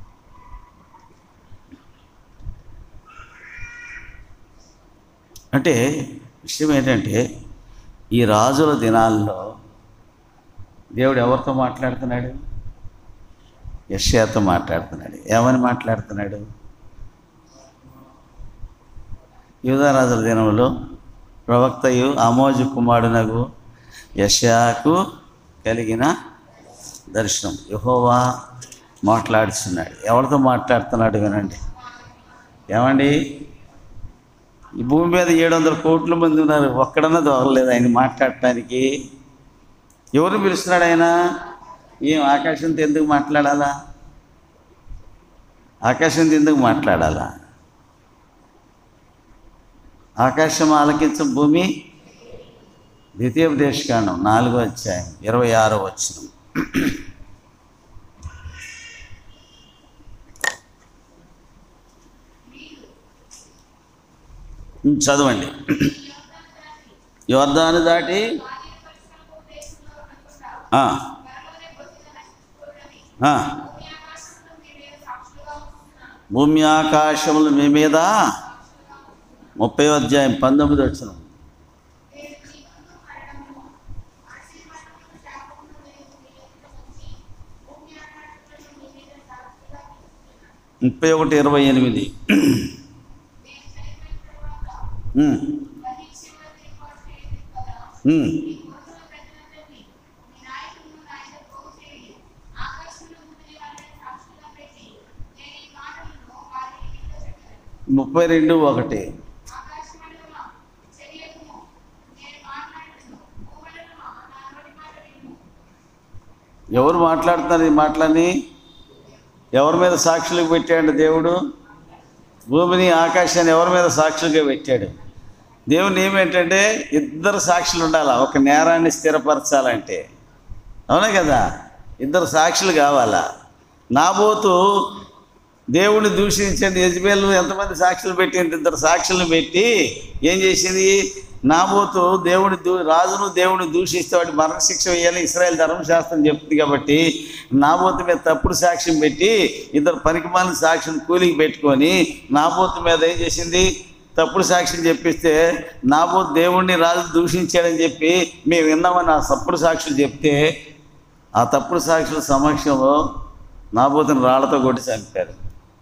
అంటే విషయం ఏంటంటే ఈ రాజుల దినాల్లో దేవుడు ఎవరితో మాట్లాడుతున్నాడు యష్యాతో మాట్లాడుతున్నాడు ఏమని మాట్లాడుతున్నాడు యూదారాజుల దినంలో ప్రవక్తయు అమోజు కుమారునగు యషయాకు కలిగిన దర్శనం యహోవా మాట్లాడుతున్నాడు ఎవరితో మాట్లాడుతున్నాడు వినండి ఏమండి ఈ భూమి మీద ఏడు వందల కోట్ల మంది ఉన్నారు ఒక్కడన్నా దొరలేదు ఆయన మాట్లాడటానికి ఎవరు పిలుస్తున్నాడు ఆయన ఏం ఆకాశంతో ఎందుకు మాట్లాడాలా ఆకాశంతో ఎందుకు మాట్లాడాలా ఆకాశం ఆలకించ భూమి ద్వితీయోపదేశకాండం నాలుగో అధ్యాయం ఇరవై ఆరో వచ్చిన చదవండి యోర్ధాను దాటి ఆ, ఆ, భూమి ఆకాశములు మీ మీద ముప్పై అధ్యాయం పంతొమ్మిది వచ్చిన ముప్పై ఒకటి ఇరవై ఎనిమిది ఉమ్, ఉమ్. ముప్పై రెండు ఒకటి ఎవరు మాట్లాడుతున్నారు ఈ మాటలని ఎవరి మీద సాక్షులకు పెట్టాడు దేవుడు భూమిని ఆకాశాన్ని ఎవరి మీద సాక్షులుగా పెట్టాడు దేవుని ఏమేంటంటే ఇద్దరు సాక్షులు ఉండాలా ఒక నేరాన్ని స్థిరపరచాలంటే అవునా కదా ఇద్దరు సాక్షులు కావాలా నాబోతు దేవుణ్ణి దూషించండి యజ్బేలు ఎంతమంది సాక్షులు పెట్టింది ఇద్దరు సాక్షులను పెట్టి ఏం చేసింది నాబోతు దేవుని దూ రాజును దేవుని దూషిస్తే వాటి మరణశిక్ష వేయాలి ఇస్రాయల్ ధర్మశాస్త్రం చెప్తుంది కాబట్టి నాబోతు మీద తప్పుడు సాక్ష్యం పెట్టి ఇద్దరు పనికిమాలిన సాక్షిని కూలికి పెట్టుకొని నాబోతు మీద ఏం చేసింది తప్పుడు సాక్ష్యం చెప్పిస్తే నాబోతు దేవుణ్ణి రాజు దూషించాడని చెప్పి మేము విన్నామని ఆ తప్పుడు సాక్షులు చెప్తే ఆ తప్పుడు సాక్షుల సమక్షంలో నాబోతుని రాళ్లతో కొట్టి చంపారు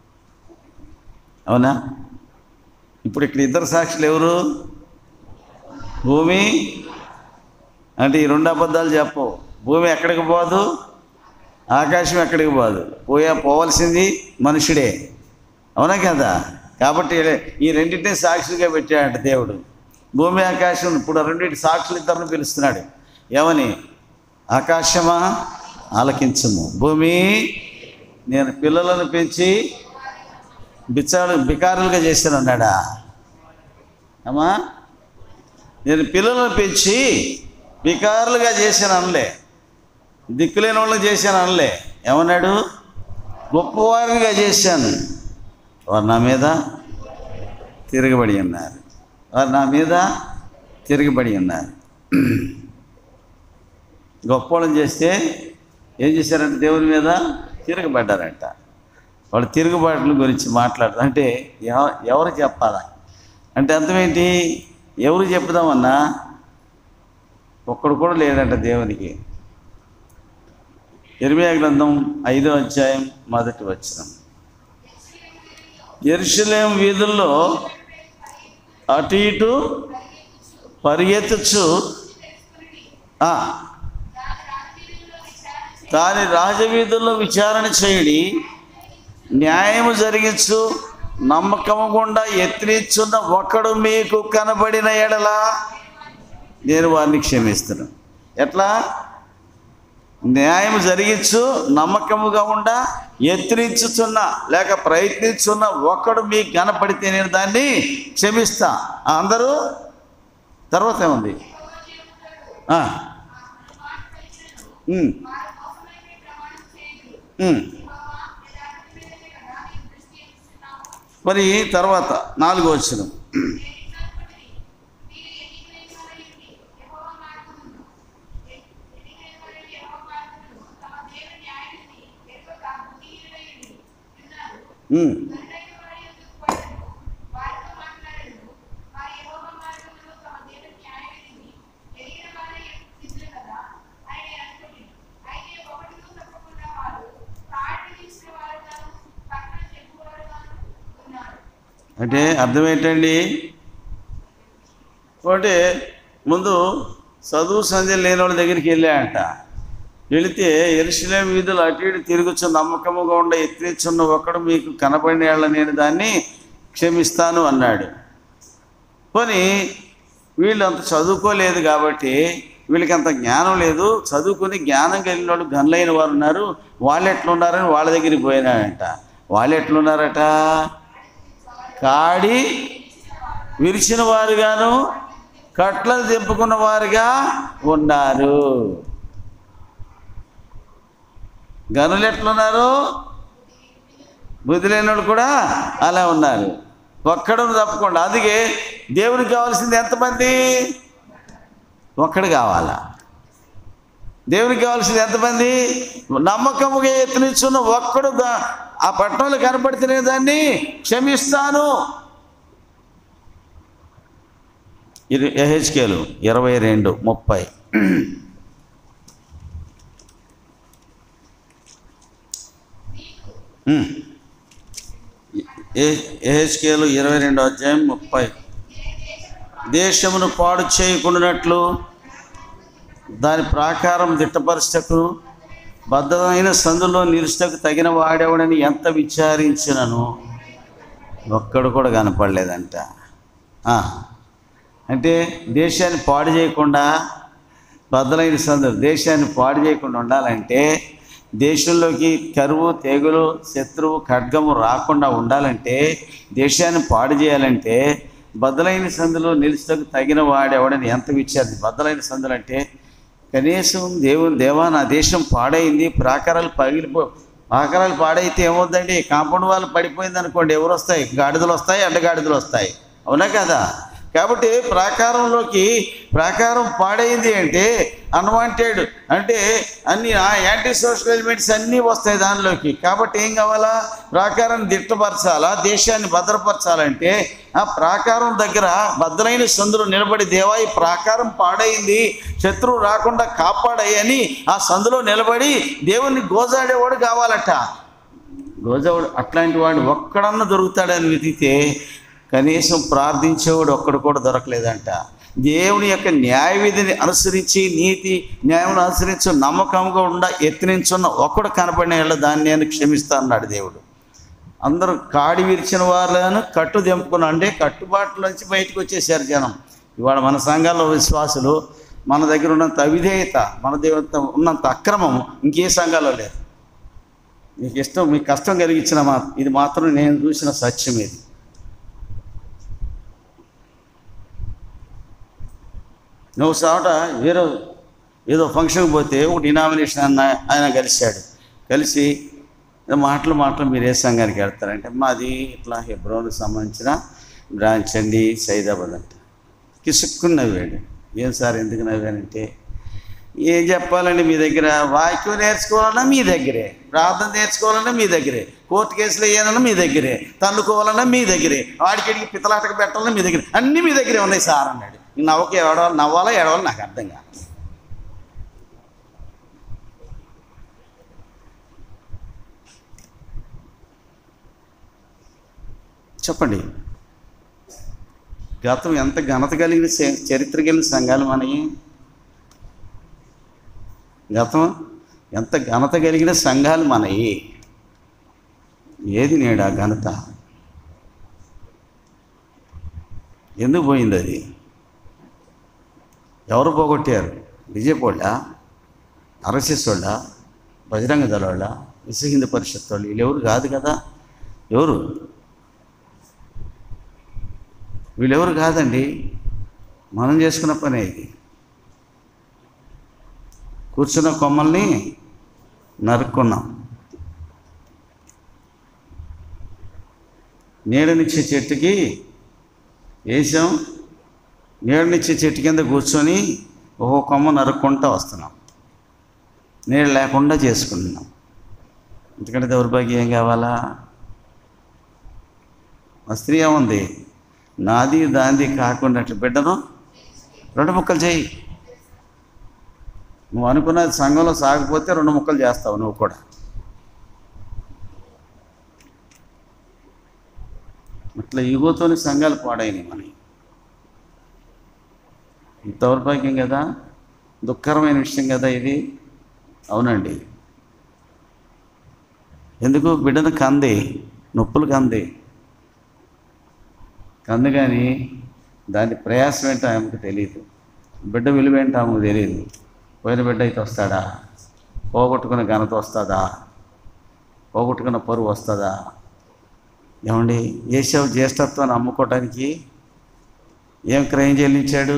అవునా ఇప్పుడు ఇక్కడ ఇద్దరు సాక్షులు ఎవరు భూమి అంటే ఈ రెండు అబద్ధాలు చెప్పవు భూమి ఎక్కడికి పోదు ఆకాశం ఎక్కడికి పోదు పోయా పోవలసింది మనుషుడే అవునా కదా కాబట్టి ఈ రెండింటిని సాక్షులుగా పెట్టాడంట దేవుడు భూమి ఆకాశం ఇప్పుడు ఆ రెండింటి సాక్షులు ఇద్దరిని పిలుస్తున్నాడు ఏమని ఆకాశమా ఆలకించము భూమి నేను పిల్లలను పెంచి బిచ్చాడు బికారులుగా చేశాను అన్నాడా అమ్మా నేను పిల్లలను పెంచి బికారులుగా చేశాను అనలే దిక్కులేని వాళ్ళని చేశాను అనలే ఏమన్నాడు గొప్పవారిగా చేశాను వారు నా మీద తిరగబడి ఉన్నారు వారు నా మీద తిరగబడి ఉన్నారు గొప్పవాళ్ళని చేస్తే ఏం చేశారంటే దేవుని మీద తిరగబడ్డారంట వాళ్ళు తిరుగుబాట్ల గురించి మాట్లాడతారు అంటే ఎవ- ఎవరు చెప్పాలా అంటే అర్థం ఏంటి ఎవరు చెప్పుదామన్నా ఒక్కడు కూడా లేడంట దేవునికి ఇరవై గ్రంథం ఐదో అధ్యాయం మొదటి వచనం ఎరుషలేం వీధుల్లో అటు ఇటు పరిగెత్తచ్చు ఆ, దాని రాజవీధుల్లో విచారణ చేయడి న్యాయము జరిగించు నమ్మకము గుండా ఎత్తినిచ్చున్న ఒకడు మీకు కనబడిన ఎడల నేను వారిని క్షమిస్తున్నాను ఎట్లా న్యాయం జరిగించు నమ్మకముగా ఉండా ఎత్తిరించుచున్న లేక ప్రయత్నించున్న ఒకడు మీకు కనపడితే నేను దాన్ని క్షమిస్తా ఆ, అందరూ తర్వాత ఏముంది ఆ. ఉమ్. ఉమ్. మరి తర్వాత నాలుగో వచ్చిన అంటే అర్థం ఏంటండి ఒకటి ముందు చదువు సంధ్య లేని వాళ్ళ దగ్గరికి వెళ్ళాయంట వెళితే ఎరుసలే వీధులు అటు ఇటు తిరుగుచు నమ్మకముగా ఉండ ఎత్తిచున్న ఒకడు మీకు కనబడిన వాళ్ళ నేను దాన్ని క్షమిస్తాను అన్నాడు పోనీ వీళ్ళు అంత చదువుకోలేదు కాబట్టి వీళ్ళకి అంత జ్ఞానం లేదు చదువుకుని జ్ఞానం కలిగిన వాళ్ళు గనులైన వారు ఉన్నారు వాళ్ళు ఎట్లున్నారని వాళ్ళ దగ్గరికి పోయినాడంట వాళ్ళు ఎట్లున్నారట కాడి విరిచిన వారుగాను కట్లను తెంపుకున్న వారుగా ఉన్నారు గనులు ఎట్లున్నారు బుద్ధి లేని వాళ్ళు కూడా అలా ఉన్నారు ఒక్కడు తప్పకుండా అందుకే దేవుడికి కావాల్సింది ఎంతమంది ఒక్కడు కావాలా దేవునికి కావాల్సింది ఎంతమంది నమ్మకముగా ఎత్తునిచ్చున్న ఒక్కడు దా- ఆ పట్టణంలో కనపడితేనే దాన్ని క్షమిస్తాను ఇది ఎహెచ్కేలు ఇరవై రెండు ముప్పై ఉమ్. ఏ- ఎహెచ్కేలు ఇరవై రెండో అధ్యాయం ముప్పై దేశమును పాడు చేయకుండానట్లు దాని ప్రాకారం దిట్టపరచకు బద్ధమైన సందులో నిలుస్తకు తగిన వాడేవాడని ఎంత విచారించినను ఒక్కడు కూడా కనపడలేదంట ఆ, అంటే దేశాన్ని పాడు చేయకుండా బద్దలైన సందులు దేశాన్ని పాడు చేయకుండా ఉండాలంటే దేశంలోకి కరువు తెగులు శత్రువు ఖడ్గము రాకుండా ఉండాలంటే దేశాన్ని పాడు చేయాలంటే బద్దలైన సందులో నిలుస్తకు తగిన వాడేవాడని ఎంత విచారి బద్దలైన సందులు అంటే కనీసం దేవుని దేవా నా దేశం పాడైంది ప్రాకారాలు పగిలిపో ప్రాకారాలు పాడైతే ఏమవుద్దండి కాంపౌండ్ వాళ్ళు పడిపోయింది అనుకోండి ఎవరు వస్తాయి గాడిదలు వస్తాయి అడ్డగాడిదలు వస్తాయి అవునా కదా కాబట్టి ప్రాకారంలోకి ప్రాకారం పాడైంది అంటే అన్వాంటెడ్ అంటే అన్ని యాంటీ సోషల్ ఎలిమెంట్స్ అన్నీ వస్తాయి దానిలోకి కాబట్టి ఏం కావాలా ప్రాకారాన్ని దిట్టపరచాలా దేశాన్ని భద్రపరచాలంటే ఆ ప్రాకారం దగ్గర భద్రైన సందులో నిలబడి దేవా ఈ ప్రాకారం పాడైంది శత్రువు రాకుండా కాపాడాయని ఆ సందులో నిలబడి దేవుణ్ణి గోజాడేవాడు కావాలట గోజావాడు అట్లాంటి వాడు ఒక్కడన్నా దొరుకుతాడని వెతికితే కనీసం ప్రార్థించేవాడు ఒక్కడు కూడా దొరకలేదంట దేవుని యొక్క న్యాయ విధిని అనుసరించి నీతి న్యాయం అనుసరించి నమ్మకంగా ఉండ ఎత్తినించున్న ఒక్కడు కనపడిన వాళ్ళ దాన్ని నేను క్షమిస్తా అన్నాడు దేవుడు అందరూ కాడి విరిచిన వాళ్ళను కట్టు తెంపుకుని అంటే కట్టుబాట్లోంచి బయటకు వచ్చేసారు జనం ఇవాళ మన సంఘాల్లో విశ్వాసులు మన దగ్గర ఉన్నంత అవిధేయత మన దేవుత ఉన్నంత అక్రమం ఇంకే సంఘాల్లో లేదు మీకు ఇష్టం మీకు కష్టం కలిగించిన మా ఇది మాత్రం నేను చూసిన సత్యం ఇది నువ్వు సాట వేరే ఏదో ఫంక్షన్కి పోతే ఒక డినామినేషన్ అన్న ఆయన కలిశాడు కలిసి "ఏ మాటలు మాటలు మీరు ఏ సంఘానికి వెళ్తారంటే మాది ఇట్లా హెబ్రోన్కి సంబంధించిన బ్రాంచ్ అండి సైదాబాద్ అంట కిసుక్కుని నవ్వాడు ఏం సార్ ఎందుకు నవ్వానంటే ఏం చెప్పాలండి మీ దగ్గర వాక్యం నేర్చుకోవాలన్నా మీ దగ్గరే ప్రార్థన నేర్చుకోవాలన్నా మీ దగ్గరే కోర్టు కేసులు వేయాలన్నా మీ దగ్గరే తన్నుకోవాలన్నా మీ దగ్గరే వాడికి పితలాటకు పెట్టాలన్నా మీ దగ్గరే అన్నీ మీ దగ్గరే ఉన్నాయి సార్ అన్నాడు ఈ నవ్వకి ఏడవాలి నవ్వాలా ఏడవాలి నాకు అర్థం కాదు చెప్పండి గతం ఎంత ఘనత కలిగిన చ- చరిత్ర కలిగిన సంఘాలు మనకి గతం ఎంత ఘనత కలిగిన సంఘాలు మనయి ఏది నేడు ఆ ఘనత ఎందుకు పోయింది అది ఎవరు పోగొట్టారు విజయపోళ్ళ ఆర్ఎస్ఎస్ వాళ్ళ బజరంగ దళ వాళ్ళ విశ్వ హిందూ పరిషత్ వాళ్ళు వీళ్ళెవరు కాదు కదా ఎవరు వీళ్ళెవరు కాదండి మనం చేసుకున్న పనే ఇది కూర్చున్న కొమ్మల్ని నరుక్కున్నాం నీడనిచ్చే చెట్టుకి వేసాం నీడనిచ్చే చెట్టు కింద కూర్చొని ఒక్కో కొమ్మ నరుక్కుంటూ వస్తున్నాం నీడ లేకుండా చేసుకుంటున్నాం ఎందుకంటే దౌర్భాగ్యం ఏం కావాలా మా స్త్రీ ఏముంది నాది దాంది కాకుండా అట్లా బిడ్డను రెండు ముక్కలు చేయి నువ్వు అనుకున్నది సంఘంలో సాగపోతే రెండు ముక్కలు చేస్తావు నువ్వు కూడా అట్లా ఈగోతోని సంఘాలు పాడైనవి మనకి ఇంత దౌర్భాగ్యం కదా దుఃఖకరమైన విషయం కదా ఇది అవునండి ఎందుకు బిడ్డను కంది నొప్పులు కంది కంది కానీ దాని ప్రయాసం ఏంటో ఆమెకు తెలియదు బిడ్డ విలువ ఏంటో ఆమెకు తెలియదు పోయిన బిడ్డ అయితే వస్తాడా పోగొట్టుకున్న ఘనత వస్తుందా పోగొట్టుకున్న పరువు వస్తుందా ఏమండి ఏసావు జ్యేష్ఠత్వాన్ని అమ్ముకోవటానికి ఏం క్రయం చెల్లించాడు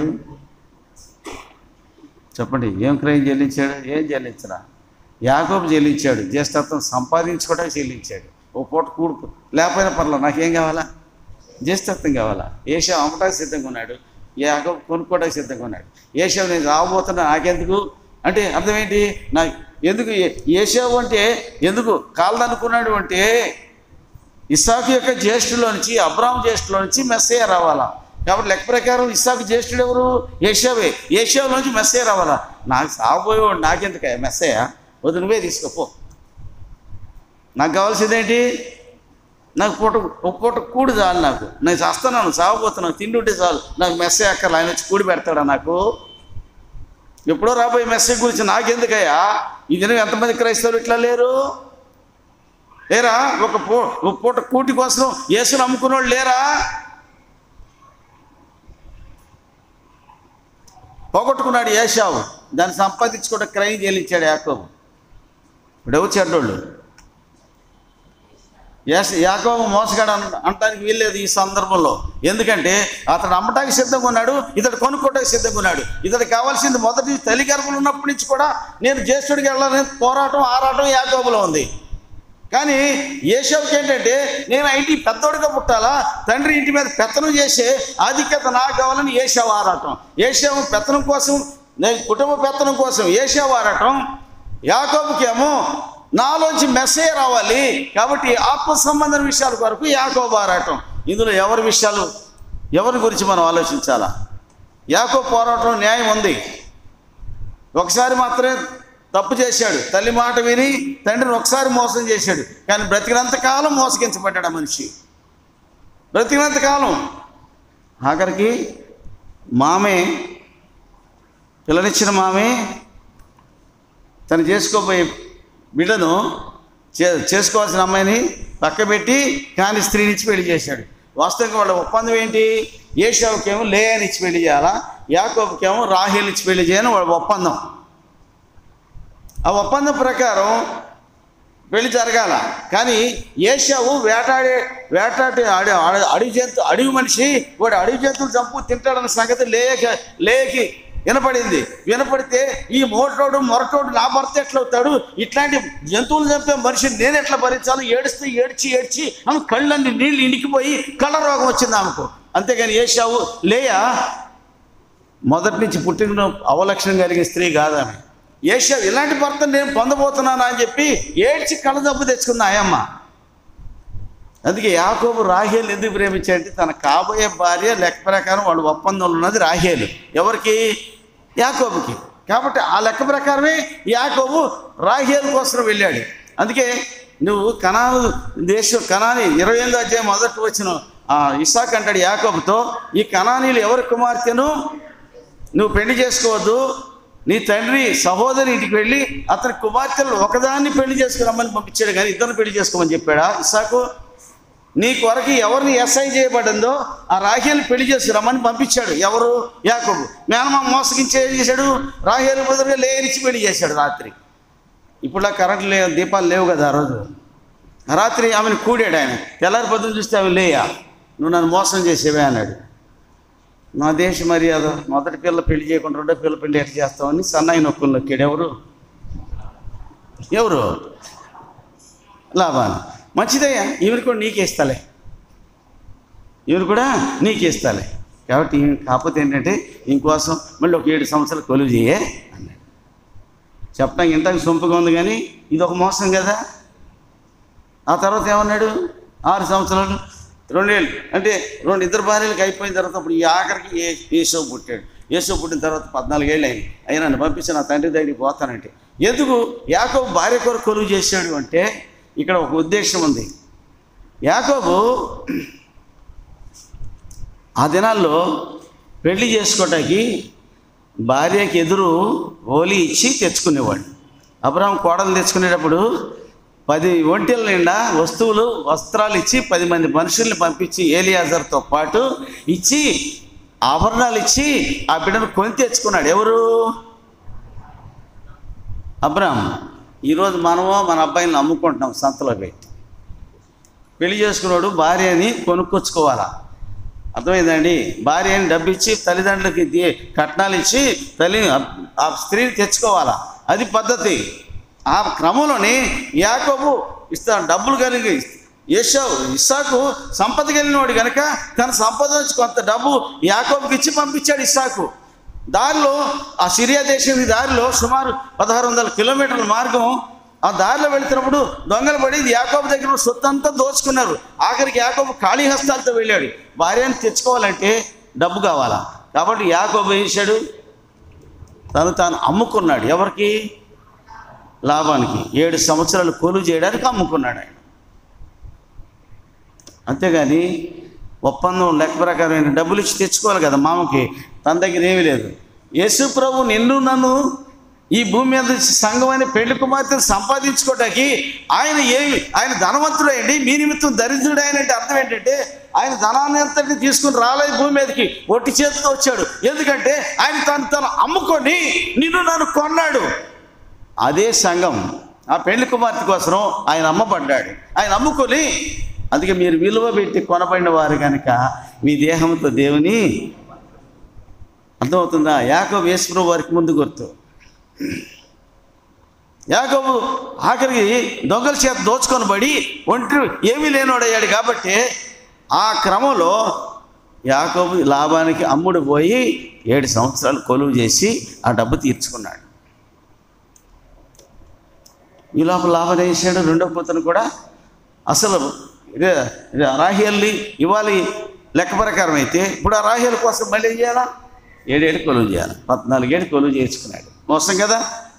చెప్పండి ఏం క్రయం చెల్లించాడు ఏం చెల్లించరా యాకోబు చెల్లించాడు జ్యేష్ఠత్వం సంపాదించుకోవడానికి చెల్లించాడు ఓ పూట కూడుకు లేకపోయినా పర్లేదు నాకేం కావాలా జ్యేష్ఠత్వం కావాలా ఏషావు అమ్మటానికి సిద్ధంగా ఉన్నాడు యాకోబు కొనుక్కోవడానికి సిద్ధంగా ఉన్నాడు ఏషావు నేను రాబోతున్నా నాకెందుకు అంటే అర్థం ఏంటి నా ఎందుకు ఏ- ఏషావు అంటే ఎందుకు కాలదనుకున్నాడు అంటే ఇస్సాకు యొక్క జ్యేష్ఠులో నుంచి అబ్రాహం జ్యేష్ఠులో నుంచి మెస్సయ్య రావాలా కాబట్టి లెక్క ప్రకారం ఇస్సాకు జ్యేష్ఠుడు ఎవరు ఏషావే ఏషావు నుంచి మెస్సయ్య రావాలా నాకు సాగబోయేవాడు నాకెందుక మెస్సయ్య వద్దు నువ్వే తీసుకోపో నాకు కావాల్సిందేంటి నాకు పూట ఒక పూట కూడి చాలు నాకు నేను చేస్తున్నాను సాగబోతున్నాను తిండి ఉంటే చాలు నాకు మెస్సే అక్కర్లు ఆయన వచ్చి కూడి పెడతాడా నాకు ఎప్పుడో రాబోయే మెస్సేజ్ గురించి నాకెందుకయ్యా ఈ దినం ఎంతమంది క్రైస్తవులు ఇట్లా లేరు లేరా ఒక పూ ఒక పూట కూటి కోసం యేసును అమ్ముకున్నోళ్ళు లేరా పోగొట్టుకున్నాడు ఏషావు దాన్ని సంపాదించుకోవడం క్రయం చెల్లించాడు యాకోబు ఇప్పుడు ఎవరు చెడ్డోళ్ళు యాస యాకోబు మోసగాడు అన అనటానికి వీల్లేదు ఈ సందర్భంలో ఎందుకంటే అతడు అమ్మటానికి సిద్ధంగా ఉన్నాడు ఇతడు కొనుక్కోవడానికి సిద్ధంగా ఉన్నాడు ఇతడు కావాల్సింది మొదటి తల్లి గర్భంలో ఉన్నప్పటి నుంచి కూడా నేను జ్యేష్ఠుడికి వెళ్ళాలని పోరాటం ఆరాటం యాకోబులో ఉంది కానీ ఏషవుకి ఏంటంటే నేను ఆ ఇంటి పెద్దోడిగా పుట్టాలా తండ్రి ఇంటి మీద పెత్తనం చేసే ఆధిక్యత నాకు కావాలని ఏషావు ఆరాటం ఏషావు పెత్తనం కోసం నేను కుటుంబ పెత్తనం కోసం ఏషావు ఆరాటం యాకోబుకేమో నాలోంచి మెస్సే రావాలి కాబట్టి ఆత్మ సంబంధం విషయాల కొరకు యాకోబు ఆరాటం ఇందులో ఎవరి విషయాలు ఎవరి గురించి మనం ఆలోచించాలా యాకో పోరాటం న్యాయం ఉంది ఒకసారి మాత్రమే తప్పు చేశాడు తల్లి మాట విని తండ్రిని ఒకసారి మోసం చేశాడు కానీ బ్రతికినంత కాలం మోసగించబడ్డాడు ఆ మనిషి బ్రతికినంత కాలం ఆఖరికి మామే పిల్లనిచ్చిన మామే తను చేసుకోబోయే బిడ్డను చే చేసుకోవాల్సిన అమ్మాయిని పక్కబెట్టి కాని స్త్రీనిచ్చి పెళ్లి చేశాడు వాస్తవంగా వాళ్ళ ఒప్పందం ఏంటి ఏషావుకేమో లేయని ఇచ్చి పెళ్లి చేయాలా యాకోబుకేమో రాహేల్ ఇచ్చి పెళ్లి చేయాలని వాళ్ళ ఒప్పందం ఆ ఒప్పందం ప్రకారం పెళ్లి జరగాల కానీ ఏషావు వేటాడే వేటాడే అడి అడి- అడవి జంతు అడవి మనిషి వాడు అడవి జంతువులు చంపు తింటాడన్న సంగతి లేక లేకి వినపడింది వినపడితే ఈ మోటోడు మొరటోడు నా భర్త ఎట్లా అవుతాడు ఇట్లాంటి జంతువులు చంపే మనిషిని నేను ఎట్లా భరించాలి ఏడుస్తూ ఏడ్చి ఏడ్చి ఆమె కళ్ళన్ని నీళ్ళు ఇండికిపోయి కళ్ళ రోగం వచ్చింది ఆమెకు అంతేగాని ఏషావు లేయా మొదటి నుంచి పుట్టిన అవలక్షణం కలిగిన స్త్రీ కాదు ఆమె ఏషా ఇలాంటి భర్త నేను పొందబోతున్నాను అని చెప్పి ఏడ్చి కళ్ళ దెబ్బ తెచ్చుకుంది ఆయమ్మ అందుకే యాకోబు రాహేలు ఎందుకు ప్రేమించాడంటే తన కాబోయే భార్య లెక్క ప్రకారం వాళ్ళు ఒప్పందంలో ఉన్నది రాహేలు ఎవరికి యాకోబుకి కాబట్టి ఆ లెక్క ప్రకారమే యాకోబు రాహేలు కోసం వెళ్ళాడు అందుకే నువ్వు కనాను దేశం కనాని ఇరవై ఎనిమిది అధ్యాయం మొదటి వచ్చిన ఆ ఇసాక్ అంటాడు యాకోబుతో ఈ కనానీలు ఎవరి కుమార్తెను నువ్వు పెళ్లి చేసుకోవద్దు నీ తండ్రి సహోదరి ఇంటికి వెళ్ళి అతని కుమార్తెలు ఒకదాన్ని పెళ్లి చేసుకురమ్మని పంపించాడు కానీ ఇద్దరిని పెళ్లి చేసుకోమని చెప్పాడా ఇసాకు నీ కొరకు ఎవరిని ఎస్ఐ చేయబడిందో ఆ రాహేలు పెళ్లి చేసి రమ్మని పంపించాడు ఎవరు యాకోబు మేనమా మోసగించి ఏం చేశాడు రాహేలు బదులుగా లేనిచ్చి పెళ్లి చేశాడు రాత్రి ఇప్పుడులా కరెంట్ లే దీపాలు లేవు కదా ఆ రోజు ఆ రాత్రి ఆమెను కూడాడు ఆయన తెల్లారి పొద్దున చూస్తే అవి లేయా నువ్వు నన్ను మోసం చేసేవే అన్నాడు నా దేశ మర్యాద మొదటి పిల్ల పెళ్లి చేయకుండా రెండో పిల్ల పెళ్లి ఎట్లా చేస్తామని సన్నాయి నొక్కులు నొక్కాడు ఎవరు ఎవరు లాభాన్ని మంచిదయ్యా ఈవిడ కూడా నీకే ఇస్తాలే ఈవిడ కూడా నీకే ఇస్తాలే కాబట్టి ఈమె కాకపోతే ఏంటంటే ఇంకోసం మళ్ళీ ఒక ఏడు సంవత్సరాలు కొలువు చేయే అన్నాడు చెప్పడానికి ఇంతకు సొంపుగా ఉంది కానీ ఇది ఒక మోసం కదా ఆ తర్వాత ఏమన్నాడు ఆరు సంవత్సరాలు రెండేళ్ళు అంటే రెండు ఇద్దరు భార్యలకు అయిపోయిన తర్వాత ఇప్పుడు ఈ ఆఖరికి ఏ ఏసో పుట్టాడు ఏసో పుట్టిన తర్వాత పద్నాలుగేళ్ళు అయింది అయినా నన్ను పంపించి నా తండ్రి దగ్గరికి పోతానంటే ఎందుకు యాకోబు భార్య కొరకు కొలువు చేశాడు అంటే ఇక్కడ ఒక ఉద్దేశం ఉంది యాకోబు ఆ దినాల్లో పెళ్లి చేసుకోవటానికి భార్యకి ఎదురు ఓలి ఇచ్చి తెచ్చుకునేవాడు అబ్రాహం కోడలు తెచ్చుకునేటప్పుడు పది ఒంటెల నిండా వస్తువులు వస్త్రాలు ఇచ్చి పది మంది మనుషుల్ని పంపించి ఏలియాజర్తో పాటు ఇచ్చి ఆభరణాలు ఇచ్చి ఆ బిడ్డను కొని తెచ్చుకున్నాడు ఎవరు అబ్రాహం ఈరోజు మనము మన అబ్బాయిని అమ్ముకుంటున్నాం సంతలో పెట్టి పెళ్లి చేసుకున్నాడు భార్యని కొనుక్కొచ్చుకోవాలా అర్థమైందండి భార్యని డబ్బు ఇచ్చి తల్లిదండ్రులకి ది- కట్నాలు ఇచ్చి తల్లి ఆ స్త్రీని తెచ్చుకోవాలా అది పద్ధతి ఆ క్రమంలోని యాకోబు ఇస్తాను డబ్బులు కలిగి ఏషావు ఇస్సాకు సంపద కలిగినవాడు కనుక తన సంపద నుంచి కొంత డబ్బు యాకోబుకి ఇచ్చి పంపించాడు ఇస్సాకు దారిలో ఆ సిరియా దేశం దారిలో సుమారు పదహారు వందల కిలోమీటర్ల మార్గం ఆ దారిలో వెళ్తున్నప్పుడు దొంగలు పడి యాకోబు దగ్గర ఉన్న సొత్తు అంతా దోచుకున్నారు ఆఖరికి యాకోబు ఖాళీ హస్తాలతో వెళ్ళాడు భార్యను తెచ్చుకోవాలంటే డబ్బు కావాలా కాబట్టి యాకోబు ఏం చేశాడు తను తాను అమ్ముకున్నాడు ఎవరికి లాభానికి ఏడు సంవత్సరాలు కొలువు చేయడానికి అమ్ముకున్నాడు ఆయన అంతేగాని ఒప్పందం లెక్క ప్రకారమైన డబ్బులు ఇచ్చి తెచ్చుకోవాలి కదా మామకి తన దగ్గర ఏమీ లేదు యేసు ప్రభు నిన్ను నన్ను ఈ భూమి మీద సంఘమైన పెళ్లి కుమార్తెను సంపాదించుకోవటానికి ఆయన ఏమి ఆయన ధనవంతుడైండి మీ నిమిత్తం దరిద్రుడు ఆయన అంటే అర్థం ఏంటంటే ఆయన ధనాన్ని అంతటిని తీసుకుని రాలేదు భూమి మీదకి ఒట్టి చేతితో వచ్చాడు ఎందుకంటే ఆయన తను తను అమ్ముకొని నిన్ను నన్ను కొన్నాడు అదే సంఘం ఆ పెళ్లి కుమార్తె కోసం ఆయన అమ్మబడ్డాడు ఆయన అమ్ముకొని అందుకే మీరు విలువ పెట్టి కొనబడిన వారు కనుక మీ దేహంతో దేవుని అర్థమవుతుందా యాకో వేసుకున్న వారికి ముందు గుర్తు యాకోబు ఆఖరికి దొంగల చేత దోచుకొని పడి ఒంటి ఏమీ లేనోడయ్యాడు కాబట్టి ఆ క్రమంలో యాకోబు లాభానికి అమ్ముడు పోయి ఏడు సంవత్సరాలు కొలువు చేసి ఆ డబ్బు తీర్చుకున్నాడు ఈ లోపల లాభం ఏం చేశాడు రెండో పూతను కూడా అసలు ఇదే ఇదే రాహియల్ని ఇవ్వాలి లెక్క ప్రకారం అయితే ఇప్పుడు ఆ రాహియల కోసం మళ్ళీ ఏం చేయాలా ఏడేడు కొలువు చేయాలి పద్నాలుగేడు కొలువు చేసుకున్నాడు మోసం కదా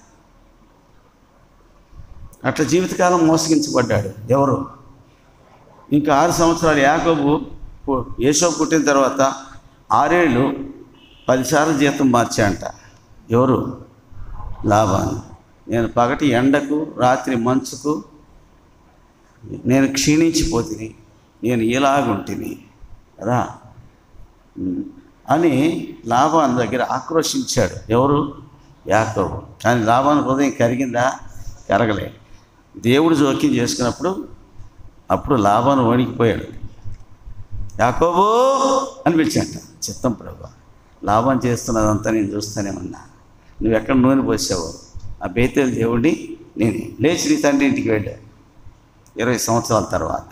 అట్లా జీవితకాలం మోసగించబడ్డాడు ఎవరు ఇంకా ఆరు సంవత్సరాలు యాకోబు పు- యేసో పుట్టిన తర్వాత ఆరేళ్ళు పదిసార్లు జీతం మార్చాంట ఎవరు లాభాన్ని నేను పగటి ఎండకు రాత్రి మంచుకు నేను క్షీణించిపోతిని నేను ఇలాగుంటిని కదా ఉమ్, అని లాభాన్ దగ్గర ఆక్రోశించాడు ఎవరు యాకోబు కానీ లాభాన్ హృదయం కరిగిందా కరగలే దేవుడు జోక్యం చేసుకున్నప్పుడు అప్పుడు లాభాను వణికిపోయాడు యాకోబు అనిపించాట చిత్తం ప్రభు లాభం చేస్తున్నదంతా నేను చూస్తూనే ఉన్నా నువ్వు ఎక్కడ నూనె పోసావు ఆ బేతేలు దేవుడిని నేను లేచి నీ తండ్రి ఇంటికి వెళ్ళాను ఇరవై సంవత్సరాల తర్వాత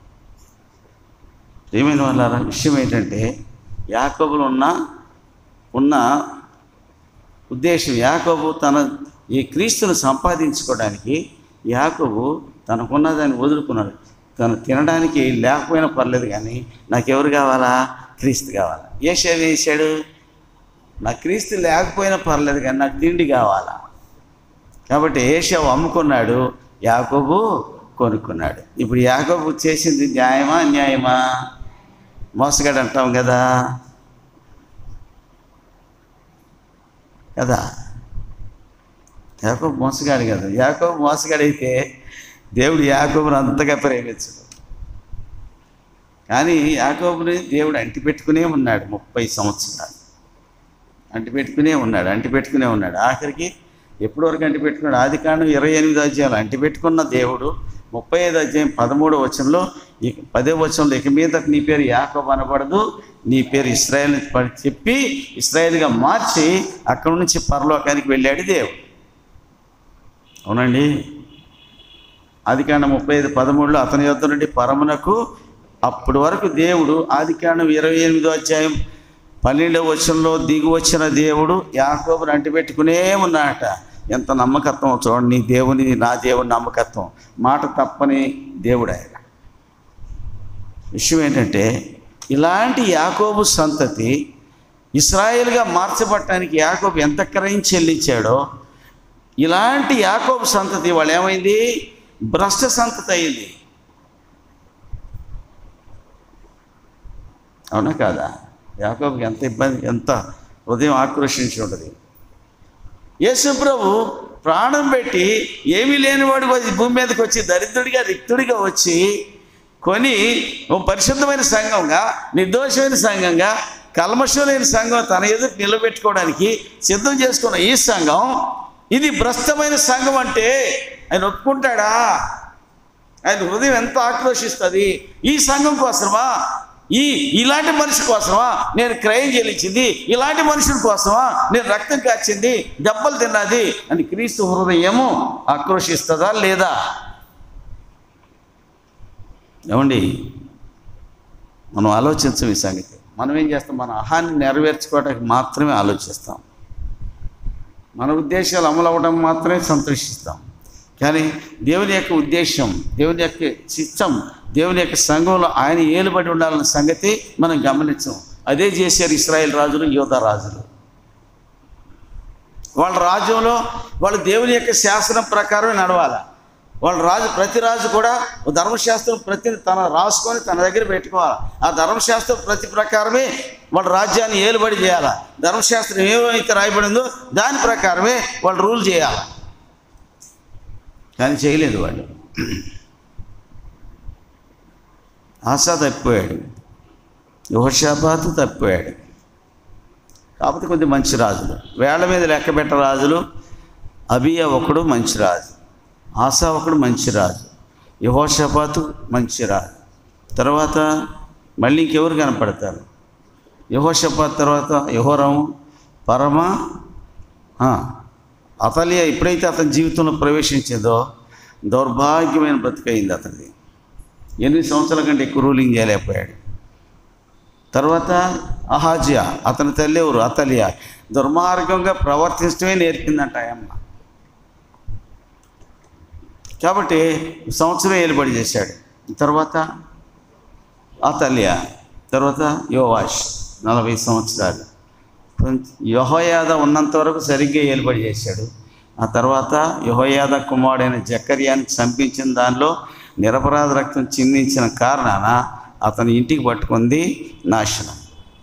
ఏమైన వాళ్ళ విషయం ఏంటంటే యాకోబులు ఉన్న ఉన్న ఉద్దేశం యాకోబు తన ఈ క్రీస్తును సంపాదించుకోవడానికి యాకోబు తనకున్న దాన్ని వదులుకున్నాడు తను తినడానికి లేకపోయినా పర్లేదు కానీ నాకెవరు కావాలా క్రీస్తు కావాలా ఏషా వేసాడు నాకు క్రీస్తు లేకపోయినా పర్లేదు కానీ నాకు తిండి కావాలా కాబట్టి ఏషావు అమ్ముకున్నాడు యాకోబు కొనుక్కున్నాడు ఇప్పుడు యాకోబు చేసింది న్యాయమా అన్యాయమా మోసగాడు అంటాం కదా కదా యాకోబు మోసగాడు కదా యాకోబు మోసగాడైతే దేవుడు యాకోబుని అంతగా ప్రేమించడు కానీ యాకోబుని దేవుడు అంటిపెట్టుకునే ఉన్నాడు ముప్పై సంవత్సరాలు అంటిపెట్టుకునే ఉన్నాడు అంటిపెట్టుకునే ఉన్నాడు ఆఖరికి ఎప్పటి వరకు అంటిపెట్టుకున్నాడు ఆది కాండం ఇరవై ఎనిమిది అధ్యాయాలు అంటిపెట్టుకున్న దేవుడు ముప్పై ఐదు అధ్యాయం పదమూడవ వచనంలో ఇక పదో వచనంలో ఇక మీద నీ పేరు యాకోబు అనబడదు నీ పేరు ఇస్రాయేల్ అని ప- చెప్పి ఇస్రాయేల్గా మార్చి అక్కడి నుంచి పరలోకానికి వెళ్ళాడు దేవుడు అవునండి ఆదికాండం ముప్పై ఐదు పదమూడులో అతని యొద్ద నుండి పరమునకు అప్పటి వరకు దేవుడు ఆదికాండం ఇరవై ఎనిమిదో అధ్యాయం పన్నెండవ వచనంలో దిగి వచ్చిన దేవుడు యాకోబుని అంటిపెట్టుకునే ఉన్నాట ఎంత నమ్మకత్వం చూడండి నీ దేవుని నా దేవుని నమ్మకత్వం మాట తప్పని దేవుడు ఆయన విషయం ఏంటంటే ఇలాంటి యాకోబు సంతతి ఇస్రాయేల్గా మార్చబడటానికి యాకోబు ఎంత క్రయం చెల్లించాడో ఇలాంటి యాకోబు సంతతి వాళ్ళు ఏమైంది భ్రష్ట సంతతి అయింది అవునా కాదా యాకోబుకి ఎంత ఇబ్బంది ఎంత హృదయం ఆక్రోషించి ఉంటుంది యేసు ప్రభు ప్రాణం పెట్టి ఏమీ లేనివాడు వచ్చి భూమి మీదకి వచ్చి దరిద్రుడిగా రిక్తుడిగా వచ్చి కొని ఓ పరిశుద్ధమైన సంఘంగా నిర్దోషమైన సంఘంగా కల్మషం లేని సంఘం తన ఎదురు నిలబెట్టుకోవడానికి సిద్ధం చేసుకున్న ఈ సంఘం ఇది భ్రష్టమైన సంఘం అంటే ఆయన ఒప్పుకుంటాడా ఆయన హృదయం ఎంత ఆక్రోషిస్తుంది ఈ సంఘం కోసమా ఈ ఇలాంటి మనిషి కోసమా నేను క్రయం చెల్లించింది ఇలాంటి మనుషుల కోసమా నేను రక్తం కాచింది దెబ్బలు తిన్నది అని క్రీస్తు హృదయము ఆక్రోషిస్తుందా లేదా ఏమండి మనం ఆలోచించం ఈ సంగతి మనం ఏం చేస్తాం మన అహాన్ని నెరవేర్చుకోవడానికి మాత్రమే ఆలోచిస్తాం మన ఉద్దేశాలు అమలు అవ్వడం మాత్రమే సంతోషిస్తాం కానీ దేవుని యొక్క ఉద్దేశం దేవుని యొక్క చిత్తం దేవుని యొక్క సంఘంలో ఆయన ఏలుబడి ఉండాలన్న సంగతి మనం గమనించాం అదే చేశారు ఇస్రాయేల్ రాజులు యోధా రాజులు వాళ్ళ రాజ్యంలో వాళ్ళు దేవుని యొక్క శాసనం ప్రకారం నడవాలి వాళ్ళ రాజు ప్రతి రాజు కూడా ఓ ధర్మశాస్త్రం ప్రతి తన రాసుకొని తన దగ్గర పెట్టుకోవాలి ఆ ధర్మశాస్త్రం ప్రతి ప్రకారమే వాళ్ళ రాజ్యాన్ని ఏలుబడి చేయాలి ధర్మశాస్త్రం ఏమైతే రాయబడిందో దాని ప్రకారమే వాళ్ళు రూల్ చేయాలి కానీ చేయలేదు వాళ్ళు ఆశా తప్పిపోయాడు యువషాపాతు తప్పిపోయాడు కాకపోతే కొద్ది మంచి రాజులు వేళ్ల మీద లెక్క పెట్ట రాజులు అబియా ఒకడు మంచి రాజు ఆశా ఒకడు మంచి రాజు యహోషపాతు మంచి రాజు తర్వాత మళ్ళీ ఇంకెవరు కనపడతారు యహోషపాత్ తర్వాత యహోరాము పరమ ఆ, అతలియ ఎప్పుడైతే అతని జీవితంలో ప్రవేశించిందో దౌర్భాగ్యమైన బ్రతికైంది అతనిది ఎనిమిది సంవత్సరాల కంటే ఎక్కువ రూలింగ్ చేయలేకపోయాడు తర్వాత అహాజియా అతని తల్లి ఎవరు అతలియా దుర్మార్గంగా ప్రవర్తించడమే నేర్పిందంట ఆయమ్మ కాబట్టి సంవత్సరం ఏలుబడి చేశాడు తర్వాత అతలియా తర్వాత యోవాష్ నలభై సంవత్సరాలు యహోయాద ఉన్నంత వరకు సరిగ్గా ఏలుబడి చేశాడు ఆ తర్వాత యహోయాద కుమారుడైన జకర్యాన్ని చంపించిన దానిలో నిరపరాధ రక్తం చిందించిన కారణాన అతని ఇంటికి పట్టుకుంది నాశనం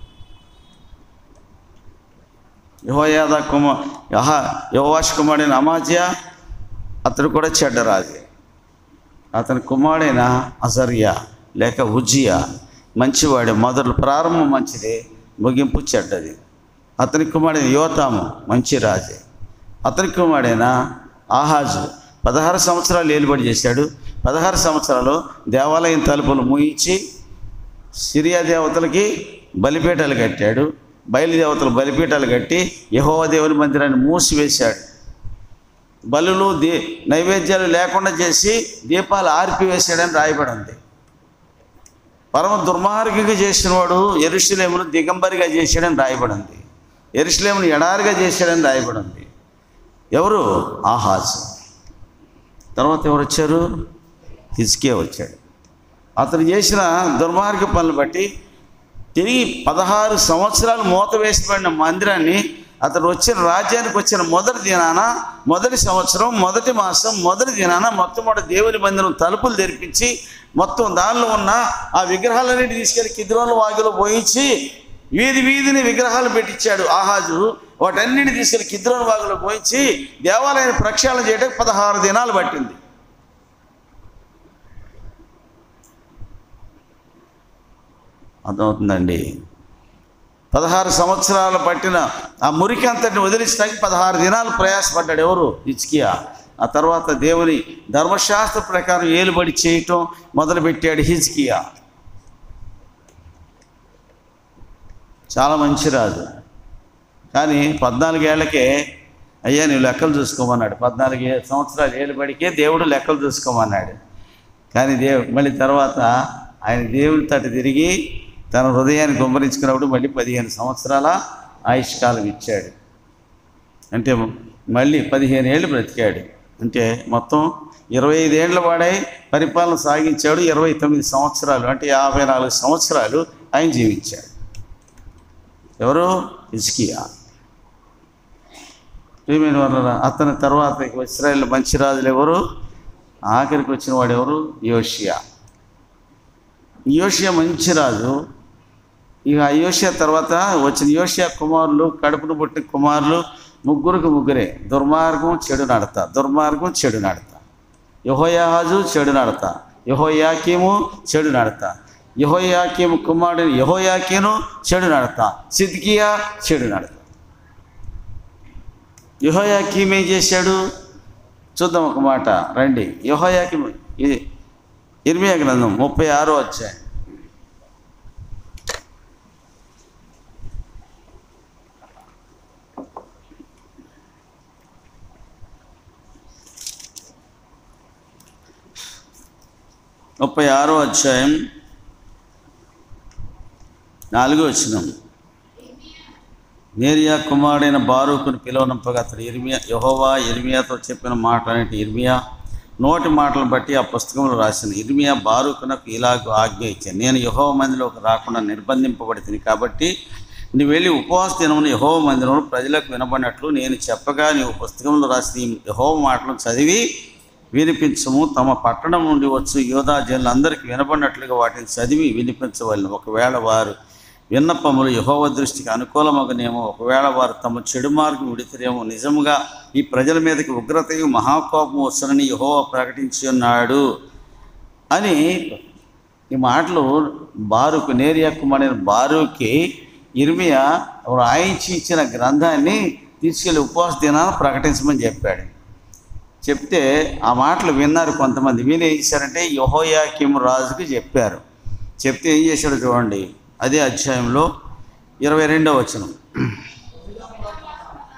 యహోయాద కుమార్ యహ యహోవాష్ కుమారుడైన అమాజ్య అతడు కూడా చెడ్డరాజే అతని కుమారుడైన అజర్యా లేక ఉజ్జియా మంచివాడు మొదలు ప్రారంభం మంచిదే ముగింపు చెడ్డది అతని కుమారుడైన యోతాము మంచి రాజే అతని కుమారుడైన ఆహాజు పదహారు సంవత్సరాలు ఏలుబడి చేశాడు పదహారు సంవత్సరాలు దేవాలయం తలుపులు మూయించి సిరియా దేవతలకి బలిపీఠాలు కట్టాడు బయలుదేవతలు బలిపీఠాలు కట్టి యహోవ దేవుని మందిరాన్ని మూసివేశాడు బలులు దే నైవేద్యాలు లేకుండా చేసి దీపాలు ఆర్పివేశాడని రాయబడి ఉంది పరమ దుర్మార్గంగా చేసినవాడు ఎరుషులేమును దిగంబరిగా చేశాడని రాయబడి ఉంది ఎరుషులేమును ఎడారిగా చేశాడని రాయబడి ఉంది ఎవరు ఆహాజ్ తర్వాత ఎవరు వచ్చారు హిజ్కే వచ్చాడు అతను చేసిన దుర్మార్గ పనులు బట్టి తిరిగి పదహారు సంవత్సరాలు మూత వేసిపడిన మందిరాన్ని అతడు వచ్చిన రాజ్యానికి వచ్చిన మొదటి దినాన మొదటి సంవత్సరం మొదటి మాసం మొదటి దినాన మొట్టమొదటి దేవుని మందిరం తలుపులు తెరిపించి మొత్తం దానిలో ఉన్న ఆ విగ్రహాలన్నింటి తీసుకెళ్లి కిద్రోల వాగులో పోయించి వీధి వీధిని విగ్రహాలు పెట్టించాడు ఆహాజు వాటన్నిటిని తీసుకెళ్లి కిద్రోల వాగులో పోయించి దేవాలయాన్ని ప్రక్షాళన చేయడానికి పదహారు దినాలు పట్టింది అర్థమవుతుందండి పదహారు సంవత్సరాలు పట్టిన ఆ మురికి అంతటిని వదిలించడానికి పదహారు దినాలు ప్రయాసపడ్డాడు ఎవరు ఇచ్కియా ఆ తర్వాత దేవుని ధర్మశాస్త్ర ప్రకారం ఏలుబడి చేయటం మొదలుపెట్టాడు హిజ్కియా చాలా మంచి రాజు కానీ పద్నాలుగేళ్లకే అయ్యా నువ్వు లెక్కలు చూసుకోమన్నాడు పద్నాలుగు ఏ- సంవత్సరాలు ఏలుబడికే దేవుడు లెక్కలు చూసుకోమన్నాడు కానీ దేవు మళ్ళీ తర్వాత ఆయన దేవుని తట తిరిగి తన హృదయాన్ని గుమ్మరించుకున్నప్పుడు మళ్ళీ పదిహేను సంవత్సరాల ఆయుష్కాలం ఇచ్చాడు అంటే మళ్ళీ పదిహేను ఏళ్ళు బ్రతికాడు అంటే మొత్తం ఇరవై ఐదేళ్ల వాడై పరిపాలన సాగించాడు ఇరవై తొమ్మిది సంవత్సరాలు అంటే యాభై నాలుగు సంవత్సరాలు ఆయన జీవించాడు ఎవరు ఇస్కియా ప్రియమైన వాళ్ళ అతని తర్వాత ఇస్రాయేల్ మంచి రాజులు ఎవరు ఆఖరికి వచ్చిన వాడు ఎవరు యోషియా యోషియా మంచి రాజు ఇక ఆ యోషియా తర్వాత వచ్చిన యోషియా కుమారులు కడుపును పుట్టిన కుమారులు ముగ్గురికి ముగ్గురే దుర్మార్గం చెడు నడత దుర్మార్గం చెడు నడత యహోయాహాజు చెడు నడత యహోయాకీము చెడు నడత యహోయాకీము కుమారుడు యహోయాకీను చెడు నడత సిద్కియా చెడు నడత యహోయాకీం ఏం చేశాడు చూద్దాం ఒక మాట రండి యహోయాకీం ఇది ఇర్మియా గ్రంథం ముప్పై ఆరో వచ్చాయి ముప్పై ఆరో అధ్యాయం నాలుగో వచ్చినాం నేరియా కుమారుడైన బారూకుని పిలువనంపగా అతడు ఇర్మియా యహోవా ఇర్మియాతో చెప్పిన మాట అనేటి ఇర్మియా నోటి మాటలను బట్టి ఆ పుస్తకంలో రాసిన ఇర్మియా బారూకునకు ఇలాగ ఆజ్ఞ ఇచ్చాను నేను యహోవ మందిలోకి రాకుండా నిర్బంధింపబడితిని కాబట్టి నువ్వు వెళ్ళి ఉపవాస దినమును యహోవ మందిరంలో ప్రజలకు వినబడినట్లు నేను చెప్పగా నీవు పుస్తకంలో రాసిన ఈ యహోవ మాటలను చదివి వినిపించము తమ పట్టణం నుండి వచ్చు యోధా జనులందరికీ వినబడినట్లుగా వాటిని చదివి వినిపించవలను ఒకవేళ వారు విన్నపములు యహోవ దృష్టికి అనుకూలమగనేమో ఒకవేళ వారు తమ చెడు మార్గం విడితేమో నిజముగా ఈ ప్రజల మీదకి ఉగ్రతయు మహాకోపం వస్తుందని యహోవ ప్రకటించి ఉన్నాడు అని ఈ మాటలు బారుకు నేరియా కుమారుడైన బారుకి ఇర్మియా రాయించి ఇచ్చిన గ్రంథాన్ని తీసుకెళ్ళి ఉపవాస దినాన్ని ప్రకటించమని చెప్పాడు చెప్తే ఆ మాటలు విన్నారు కొంతమంది విని ఏం చేశారంటే యహోయాకిం రాజుకి చెప్పారు చెప్తే ఏం చేశాడు చూడండి అదే అధ్యాయంలో ఇరవై రెండో వచనం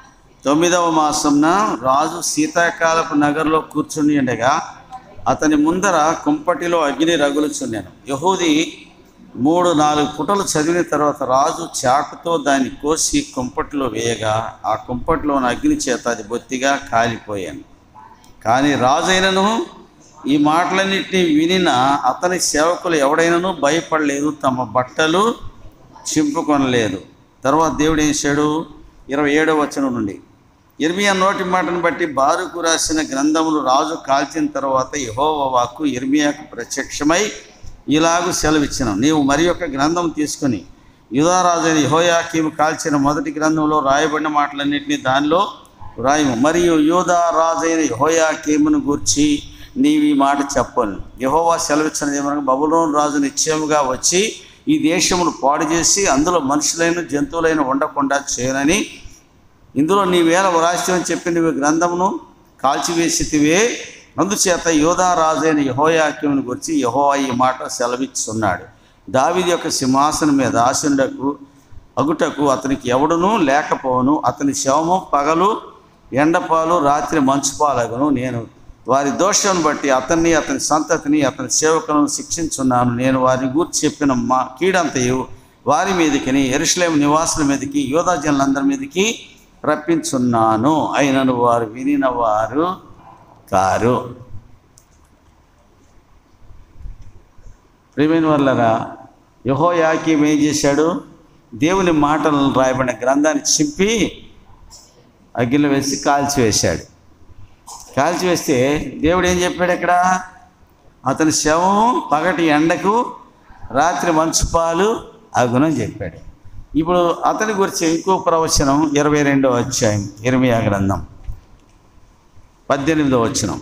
తొమ్మిదవ మాసంన రాజు శీతాకాలపు నగర్లో కూర్చుని ఉండగా అతని ముందర కుంపటిలో అగ్ని రగులుచున్నాను యహూది మూడు నాలుగు పుటలు చదివిన తర్వాత రాజు చాకుతో దాన్ని కోసి కుంపటిలో వేయగా ఆ కుంపటిలోని అగ్ని చేత అది బొత్తిగా కాలిపోయాను కానీ రాజైనను ఈ మాటలన్నింటినీ వినిన అతని సేవకులు ఎవడైనాను భయపడలేదు తమ బట్టలు చింపుకొనలేదు తర్వాత దేవుడు ఏం చేశాడు ఇరవై ఏడవ వచనం నుండి ఇర్మియా నోటి మాటను బట్టి బారుకు రాసిన గ్రంథములు రాజు కాల్చిన తర్వాత యహోవ వాక్కు ఇర్మియాకు ప్రత్యక్షమై ఇలాగూ సెలవిచ్చిన నీవు మరి యొక్క గ్రంథం తీసుకుని యుధారాజైన యహోయాకీము కాల్చిన మొదటి గ్రంథంలో రాయబడిన మాటలన్నింటినీ దానిలో రాయము మరియు యూదా రాజైన యహోయాకీమును గూర్చి నీవు ఈ మాట చెప్పను యహోవా సెలవిచ్చినది ఏమనగా బబులోను రాజు నిశ్చయముగా వచ్చి ఈ దేశమును పాడు చేసి అందులో మనుషులైన జంతువులైన ఉండకుండా చేయనని ఇందులో నీ వేల వ్రాస్యం చెప్పిన ఈ గ్రంథమును కాల్చివేసితివే అందుచేత యోధా రాజైన యహోయాక్యముని గురించి యహోవా ఈ మాట సెలవిస్తున్నాడు దావిది యొక్క సింహాసనం మీద ఆశుండకు అగుటకు అతనికి ఎవడునూ లేకపోను అతని శవము పగలు ఎండపాలు రాత్రి మంచుపాలగును నేను వారి దోషం బట్టి అతన్ని అతని సంతతిని అతని సేవకులను శిక్షించున్నాను నేను వారిని గూర్చి చెప్పిన మా కీడంతయు వారి మీదకిని ఎరుషలేం నివాసుల మీదకి యోధా జనులందరి మీదకి రప్పించున్నాను అయినను వారు వినిన వారు కారు ప్రియమైన వాళ్ళరా యహో యాకీం ఏం చేశాడు దేవుని మాటలను రాయబడిన గ్రంథాన్ని చింపి అగ్గిలో వేసి కాల్చివేశాడు కాల్చివేస్తే దేవుడు ఏం చెప్పాడు ఇక్కడ అతని శవం పగటి ఎండకు రాత్రి మంచు పాలు అగునని చెప్పాడు ఇప్పుడు అతని గురించి ఇంకో ప్రవచనం ఇరవై రెండో అధ్యాయం ఇరవై గ్రంథం పద్దెనిమిదో వచనం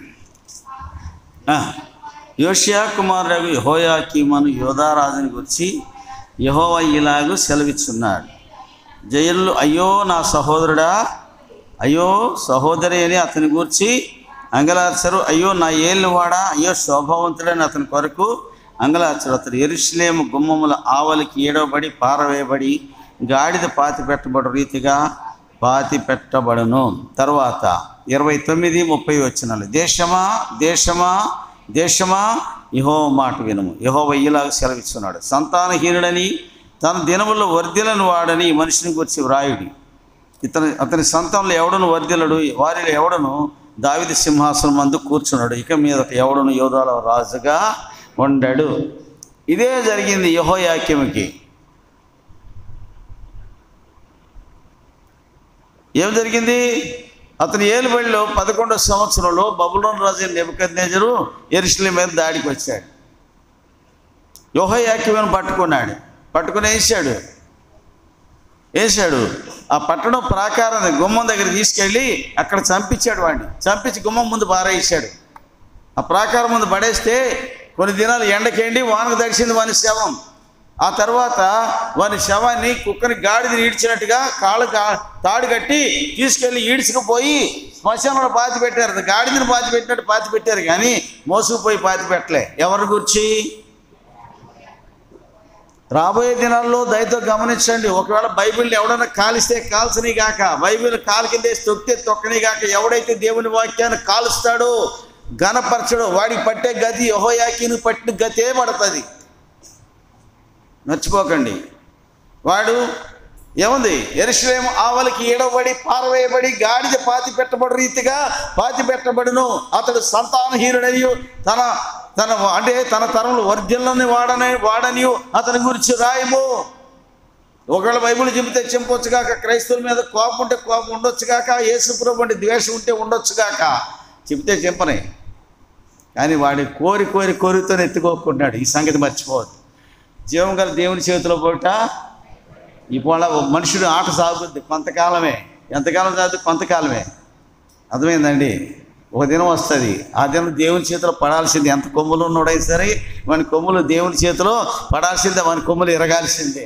యోషియా కుమారుడు యహోయాకీమను యోధారాజుని గురించి యహోవ ఇలాగూ సెలవిచ్చున్నాడు జైలు అయ్యో నా సహోదరుడా అయ్యో సహోదరి అని అతని గూర్చి అంగలార్చరు అయ్యో నా ఏళ్ళువాడా అయ్యో శోభావంతుడని అతని కొరకు అంగలార్చరు అతడు ఎరుషులేము గుమ్మముల ఆవలికి ఏడవబడి పారవేయబడి గాడిద పాతి పెట్టబడు రీతిగా పాతి పెట్టబడును తర్వాత ఇరవై తొమ్మిది ముప్పై వచ్చినాలు దేశమా దేశమా దేశమా యహో మాట వినుము యహో ఇలాగ సెలవిస్తున్నాడు సంతానహీనుడని తన దినముల్లో వర్ధిలను వాడని ఈ మనిషిని గురించి వ్రాయుడి ఇతని అతని సంతానంలో ఎవడను వర్ధిలడు వారిలో ఎవడను దావిది సింహాసనం మందు కూర్చున్నాడు ఇక మీదట ఎవడను యోధాల రాజుగా ఉండడు ఇదే జరిగింది యహోయాక్యముకి ఏం జరిగింది అతని ఏలుబడిలో పదకొండవ సంవత్సరంలో బబులోన్ రాజు నెబుకద్నేజరు ఎరుషుల మీద దాడికి వచ్చాడు యోహయాక్యమని పట్టుకున్నాడు పట్టుకుని వేసాడు వేసాడు ఆ పట్టణం ప్రాకారాన్ని గుమ్మం దగ్గర తీసుకెళ్ళి అక్కడ చంపించాడు వాడిని చంపించి గుమ్మం ముందు పారేసాడు ఆ ప్రాకారం ముందు పడేస్తే కొన్ని దినాలు ఎండకెండి వానకు తడిసింది వాని శవం ఆ తర్వాత వాని శవాన్ని కుక్కని గాడిదని ఈడ్చినట్టుగా కాళ్ళు కా- తాడు కట్టి తీసుకెళ్ళి ఈడ్చుకుపోయి శ్మశానంలో పాతి పెట్టారు గాడిదని పాతి పెట్టినట్టు పాతి పెట్టారు కానీ మోసుకుపోయి పాతి పెట్టలే ఎవరి గురించి రాబోయే దినాల్లో దయతో గమనించండి ఒకవేళ బైబిల్ని ఎవడన్నా కాలిస్తే కాల్చని గాక బైబిల్ కాలు కింద వేసి తొక్కితే తొక్కని గాక ఎవడైతే దేవుని వాక్యాన్ని కాలుస్తాడో ఘనపరచడో వాడికి పట్టే గతి యహోయాకిని పట్టిన గతే పడుతుంది మర్చిపోకండి వాడు ఏముంది ఎరుషలేం ఆవలికి ఏడవబడి పారవేయబడి గాడిద పాతి పెట్టబడి రీతిగా పాతి పెట్టబడును అతడు సంతానహీనుడని తన తన అంటే తన తరములు వర్ధ్యులని వాడని వాడని అతని గురించి రాయము ఒకవేళ బైబిల్ చెబితే చెంపొచ్చు కాక క్రైస్తవుల మీద కోపం ఉంటే కోపం ఉండొచ్చు కాక యేసుప్రభు అంటే ద్వేషం ఉంటే ఉండొచ్చు కాక చెబితే చెంపనే కానీ వాడి కోరి కోరి కోరితో ఎత్తుకోకున్నాడు ఈ సంగతి మర్చిపోవద్దు జీవం గల దేవుని చేతిలో పోట ఇవాళ ఓ మనుషుడు ఆట సాగుద్ది కొంతకాలమే ఎంతకాలం సాగుతుంది కొంతకాలమే అర్థమైందండి ఒక దినం వస్తుంది ఆ దినం దేవుని చేతిలో పడాల్సింది ఎంత కొమ్ములు ఉన్నాడైనా సరే వాని కొమ్ములు దేవుని చేతిలో పడాల్సిందే వాని కొమ్ములు ఎరగాల్సిందే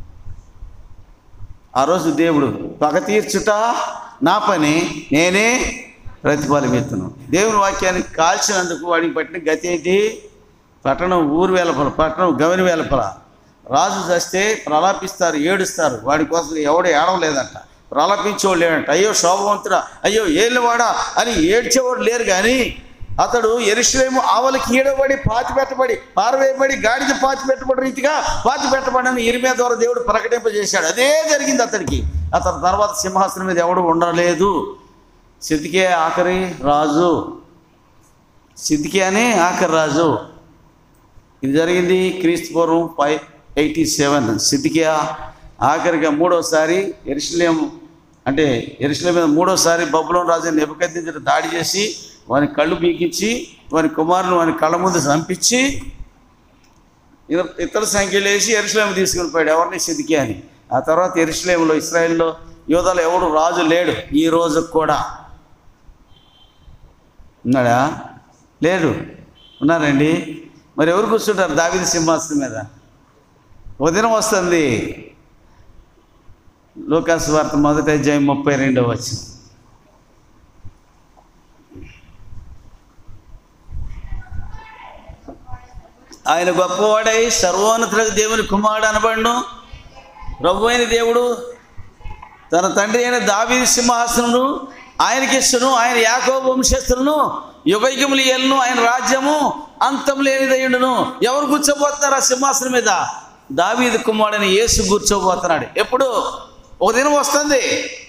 ఆ రోజు దేవుడు పగ తీర్చుట నా పని నేనే ప్రతిఫలమెత్తును దేవుని వాక్యాన్ని కాల్చినందుకు వాడికి పట్టిన గతి ఏంటి పట్టణం ఊరు వేలపల పట్టణం గవిని వేలపల రాజు చస్తే ప్రలాపిస్తారు ఏడుస్తారు వాడి కోసం ఎవడు ఏడవలేదంట ప్రలపించేవాడు లేడంట అయ్యో శోభవంతుడా అయ్యో ఏళ్ళవాడా అని ఏడ్చేవాడు లేరు కానీ అతడు ఎరుషులేము ఆవలికి ఈడబడి పాతి పెట్టబడి పారవేయబడి గాడిద పాతి పెట్టబడి రీతిగా పాతి పెట్టబడని ఇరిమే ద్వారా దేవుడు ప్రకటింపజేశాడు అదే జరిగింది అతనికి అతని తర్వాత సింహాసనం మీద ఎవడు ఉండలేదు సిద్ధికే ఆఖరి రాజు సిద్ధికే అని ఆఖరి రాజు ఇది జరిగింది క్రీస్తు పూర్వం ఫైవ్ ఎయిటీ సెవెన్ సిద్ధికియా ఆఖరిగా మూడోసారి ఎరుసలేం అంటే ఎరుసలేం మీద మూడోసారి బబులోన్ రాజు నెబద్ దాడి చేసి వాని కళ్ళు పీకించి వాని కుమారుని వాని కళ్ళ ముందు చంపించి ఇతర- ఇతర సంఖ్యలు వేసి ఎరుసలేం తీసుకుని పోయాడు ఎవరిని సిద్ధికి అని ఆ తర్వాత ఎరుసలేంలో ఇస్రాయేల్లో యోధాలు ఎవడు రాజు లేడు ఈ రోజు కూడా ఉన్నాడా లేడు ఉన్నారండి మరి ఎవరు కూర్చుంటారు దావిది సింహాసనం మీద ఒక దినం వస్తుంది లోకాసు వార్త మొదటి అధ్యాయం ముప్పై రెండవ వచ్చిన ఆయన గొప్పవాడై సర్వోన్నతులకు దేవుని కుమారుడు అనబడును ప్రభు అయిన దేవుడు తన తండ్రి అయిన దావీది సింహాసనను ఆయనకిస్తును ఆయన యాకోబు వంశస్థులను యుగయుగములు ఎల్ను ఆయన రాజ్యము అంతం లేనిదయ్యుడును ఎవరు కూర్చోబోతున్నారు ఆ సింహాసనం మీద దావీదు కుమారుడని యేసు కూర్చోబోతున్నాడు ఎప్పుడు ఒక దినం వస్తుంది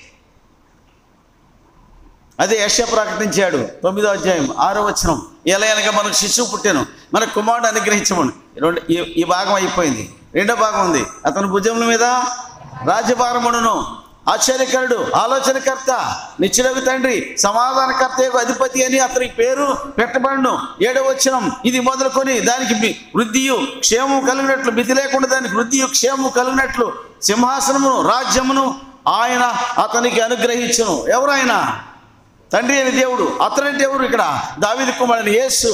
అదే యశ ప్రకటించాడు తొమ్మిదో అధ్యాయం ఆరో వచనం ఎలా అనగా మనకు శిశువు పుట్టాను మన కుమారుడు అనుగ్రహించమని రెండు ఈ ఈ భాగం అయిపోయింది రెండో భాగం ఉంది అతని భుజముల మీద రాజ్యభారముడును ఆశ్చర్యకరుడు ఆలోచనకర్త నిత్యుడవి తండ్రి సమాధానకర్త యొక్క అధిపతి అని అతనికి పేరు పెట్టబడును ఏడవ వచనం ఇది మొదలుకొని దానికి మి- వృద్ధియు క్షేమము కలిగినట్లు మితి లేకుండా దానికి వృద్ధియు క్షేమము కలిగినట్లు సింహాసనమును రాజ్యమును ఆయన అతనికి అనుగ్రహించును ఎవరైనా తండ్రి అయిన దేవుడు అతనంటే ఎవరు ఇక్కడ దావిది కుమారుని యేసు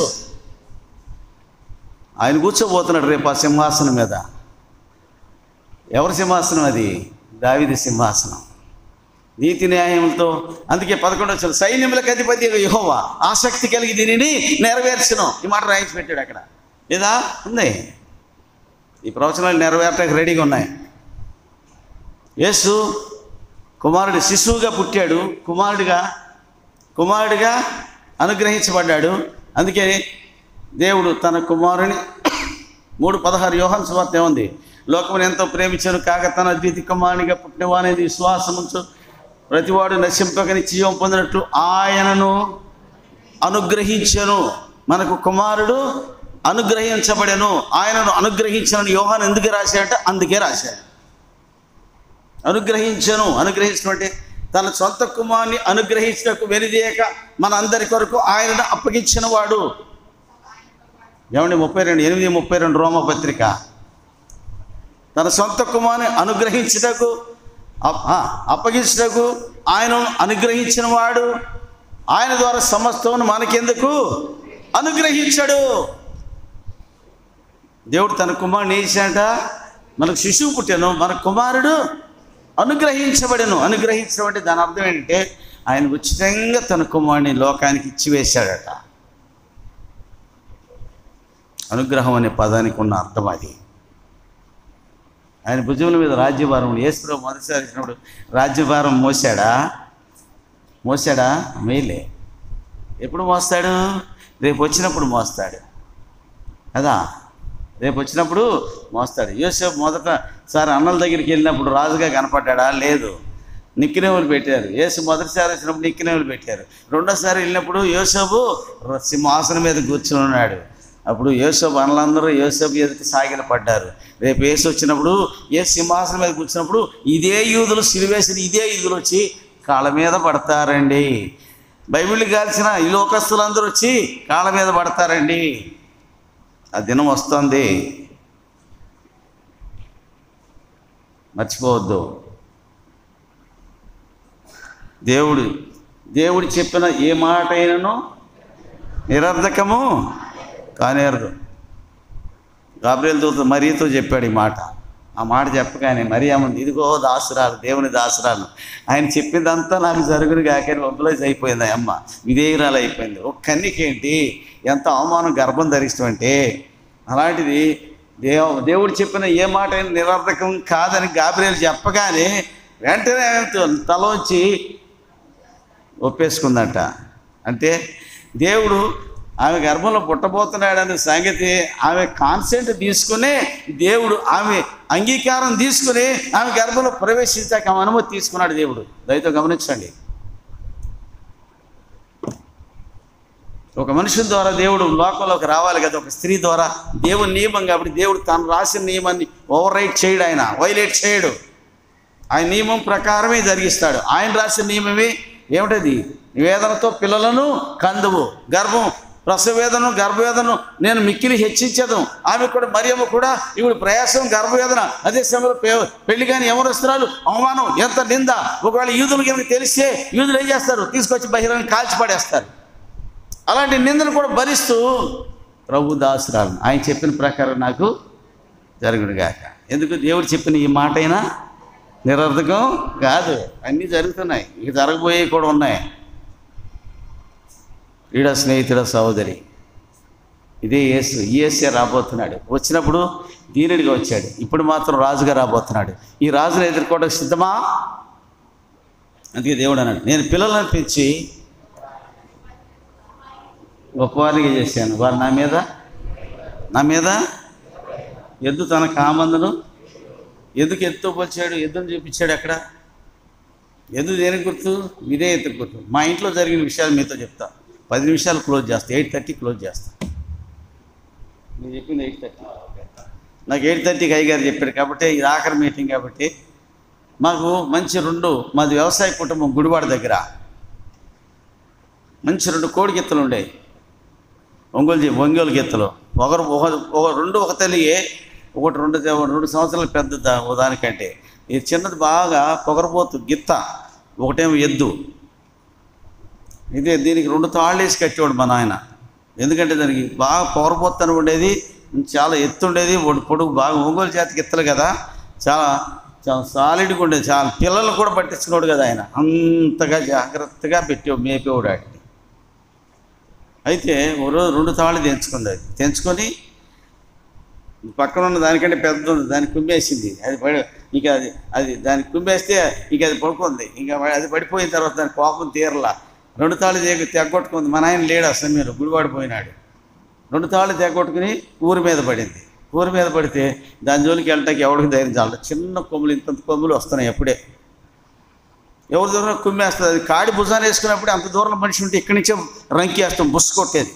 ఆయన కూర్చోబోతున్నాడు రేపు ఆ సింహాసనం మీద ఎవరి సింహాసనం అది దావిది సింహాసనం నీతి న్యాయములతో అందుకే పదకొండు వచ్చిన సైన్యములకు అధిపతి యహోవా ఆసక్తి కలిగి దీనిని నెరవేర్చను ఈ మాట రాయించి పెట్టాడు అక్కడ లేదా ఉంది ఈ ప్రవచనాలు నెరవేరటానికి రెడీగా ఉన్నాయి యేసు కుమారుడు శిశువుగా పుట్టాడు కుమారుడిగా కుమారుడిగా అనుగ్రహించబడ్డాడు అందుకే దేవుడు తన కుమారుని మూడు పదహారు యోహన్ సువార్త ఏముంది లోకమును ఎంతో ప్రేమించాను కాక తన ద్వితి కుమారునిగా పుట్టినవానేది విశ్వాసముంచు ప్రతివాడు నశింపకని జీవం పొందినట్లు ఆయనను అనుగ్రహించను మనకు కుమారుడు అనుగ్రహించబడెను ఆయనను అనుగ్రహించను యోహాన్ ఎందుకు రాశాడంటే అందుకే రాశాడు అనుగ్రహించను అనుగ్రహించడం అంటే తన సొంత కుమారుని అనుగ్రహించటకు వెనుదీయక మన అందరి కొరకు ఆయనను అప్పగించిన వాడు ఏమండి ముప్పై రెండు ఎనిమిది ముప్పై రెండు రోమ పత్రిక తన సొంత కుమారుని అనుగ్రహించుటకు అప్- ఆ, అప్పగించుటకు ఆయనను అనుగ్రహించిన వాడు ఆయన ద్వారా సమస్తమును మనకెందుకు అనుగ్రహించాడు దేవుడు తన కుమారుని ఏం చేశాడంట మనకు శిశువు పుట్టాను మన కుమారుడు అనుగ్రహించబడను అనుగ్రహించడం అంటే దాని అర్థం ఏంటంటే ఆయన ఉచితంగా తన కుమారుని లోకానికి ఇచ్చివేశాడట అనుగ్రహం అనే పదానికి ఉన్న అర్థం అది ఆయన భుజముల మీద రాజ్యభారం యేసుప్రభు మొదటిసారి ఇచ్చినప్పుడు రాజ్యభారం మోసాడా మోసాడా మేలే ఎప్పుడు మోస్తాడు రేపు వచ్చినప్పుడు మోస్తాడు కదా రేపు వచ్చినప్పుడు మోస్తాడు యోసేపు మొదట సార్ అన్నల దగ్గరికి వెళ్ళినప్పుడు రాజుగా కనపడ్డా లేదు నిక్కినేవులు పెట్టారు యేసు మొదటిసారి వచ్చినప్పుడు నిక్కినేవులు పెట్టారు రెండోసారి వెళ్ళినప్పుడు యోసేపు ర- సింహాసనం మీద కూర్చుని ఉన్నాడు అప్పుడు యోసేపు అన్నలందరూ యోసేపు ఎదుటి సాగిల పడ్డారు రేపు యేసు వచ్చినప్పుడు ఏ సింహాసనం మీద కూర్చున్నప్పుడు ఇదే యూదులు సిలివేసిన ఇదే యూదులు వచ్చి కాళ్ళ మీద పడతారండి బైబిల్ కాల్చిన ఈ లోకస్తులందరూ వచ్చి కాళ్ళ మీద పడతారండి ఆ దినం వస్తుంది మర్చిపోవద్దు దేవుడు దేవుడు చెప్పిన ఏ మాట అయినను నిరర్ధకము కానేరదు గాబ్రియల్ దూత మరీతో చెప్పాడు ఈ మాట ఆ మాట చెప్పగానే మరీ ఏముంది ఇదిగో దాసురాలు దేవుని దాసురాలు ఆయన చెప్పిందంతా నాకు జరుగును కాకని మొబిలైజ్ అయిపోయింది ఆ అమ్మ విధేయురాలు అయిపోయింది ఒక కన్నికేంటి ఎంత అవమానం గర్భం ధరిస్తాం అంటే అలాంటిది దేవ దేవుడు చెప్పిన ఏ మాట అయినా నిరర్ధకం కాదని గాబ్రియల్ చెప్పగానే వెంటనే ఆమె తల వచ్చి ఒప్పేసుకుందట అంటే దేవుడు ఆమె గర్భంలో పుట్టబోతున్నాడనే సంగతి ఆమె కాన్సెంట్ తీసుకుని దేవుడు ఆమె అంగీకారం తీసుకుని ఆమె గర్భంలో ప్రవేశించాక ఆమె అనుమతి తీసుకున్నాడు దేవుడు దయతో గమనించండి ఒక మనుషుల ద్వారా దేవుడు లోకంలోకి రావాలి కదా ఒక స్త్రీ ద్వారా దేవుని నియమం కాబట్టి దేవుడు తాను రాసిన నియమాన్ని ఓవర్ రైట్ చేయడు ఆయన వైలేట్ చేయడు ఆయన నియమం ప్రకారమే జరిగిస్తాడు ఆయన రాసిన నియమమే ఏమిటది వేదనతో పిల్లలను కందువు గర్భం ప్రసవేదన గర్భవేదన నేను మిక్కిలి హెచ్చించదు ఆమె కూడా మరియమ్మ కూడా ఇప్పుడు ప్రయాసం గర్భవేదన అదే సమయంలో పె- పెళ్లి కాని యవనస్తురాలు అవమానం ఎంత నింద ఒకవేళ యూదులు కనుక తెలిస్తే యూదులు ఏం చేస్తారు తీసుకొచ్చి బహిరంగ కాల్చి పడేస్తారు అలాంటి నిందను కూడా భరిస్తూ ప్రభు దాసురాలు ఆయన చెప్పిన ప్రకారం నాకు జరుగుడుగాక ఎందుకు దేవుడు చెప్పిన ఈ మాట అయినా నిరర్ధకం కాదు అన్నీ జరుగుతున్నాయి ఇక జరగబోయేవి కూడా ఉన్నాయి ఈడ స్నేహితుడ సహోదరి ఇదే యేసు ఈ యేసే రాబోతున్నాడు వచ్చినప్పుడు దీనుడిగా వచ్చాడు ఇప్పుడు మాత్రం రాజుగా రాబోతున్నాడు ఈ రాజును ఎదుర్కోవడం సిద్ధమా అందుకే దేవుడు అన్నాడు నేను పిల్లలను పెంచి గొప్పవారిగా చేశాను వారు నా మీద నా మీద ఎద్దు తన కామందును ఎందుకు ఎత్తుతో పోల్చాడు ఎద్దును చూపించాడు అక్కడ ఎద్దు దేనికి గుర్తు ఇదే ఎత్తు గుర్తు మా ఇంట్లో జరిగిన విషయాలు మీతో చెప్తా పది నిమిషాలు క్లోజ్ చేస్తా ఎయిట్ థర్టీ క్లోజ్ చేస్తా నేను చెప్పింది ఎయిట్ థర్టీ నాకు ఎయిట్ థర్టీకి అయ్యగారు చెప్పారు కాబట్టి ఇది ఆఖరి మీటింగ్ కాబట్టి మాకు మంచి రెండు మాది వ్యవసాయ కుటుంబం గుడివాడ దగ్గర మంచి రెండు కోడి గిత్తలు ఉండేవి ఒంగోలు జీ- ఒంగోలు గిత్తలు ఒకరు ఒక ఒక రెండు ఒక తల్లియే ఒకటి రెండు రెండు సంవత్సరాలు పెద్ద దా- ఓ దానికంటే ఇది చిన్నది బాగా పొగరపోతు గిత్త ఒకటేమో ఎద్దు ఇదే దీనికి రెండు తాళ్ళు వేసి కట్టేవాడు మా నాయన ఎందుకంటే దానికి బాగా పొగరపోతను ఉండేది చాలా ఎత్తు ఉండేది ఒకటి పొడుగు బాగా ఒంగోలు జాతికి ఎత్తలు కదా చాలా చాలా సాలిడ్గా ఉండేది చాలా పిల్లలు కూడా పట్టించుకున్నాడు కదా ఆయన అంతగా జాగ్రత్తగా పెట్టి మేపేవాడు వాటిని అయితే ఓ రోజు రెండు తాళ్ళు తెంచుకుంది అది తెంచుకొని పక్కన ఉన్న దానికంటే పెద్ద ఉంది దాన్ని కుమ్మేసింది అది పడి ఇక అది అది దాన్ని కుమ్మేస్తే ఇక అది పడుకుంది ఇంకా వా- అది పడిపోయిన తర్వాత దాని కోపం తీరలా రెండు తాళ్ళు తెగ తెగొట్టుకుంది మా నాయన లేడు ఆ సమయంలో గుడివాడిపోయినాడు రెండు తాళ్ళు తెగొట్టుకుని ఊరి మీద పడింది ఊరి మీద పడితే దాని జోలికి వెళ్ళటానికి ఎవరికి ధైర్యం చాలదు చిన్న కొమ్ములు ఇంత కొమ్ములు వస్తున్నాయి అప్పుడే ఎవరి దూరం కుమ్మేస్తుంది అది కాడి భుజాన్ని వేసుకున్నప్పుడు అంత దూరంలో మనిషి ఉంటే ఇక్కడి నుంచే రంకి వేస్తాం బుస్ కొట్టేది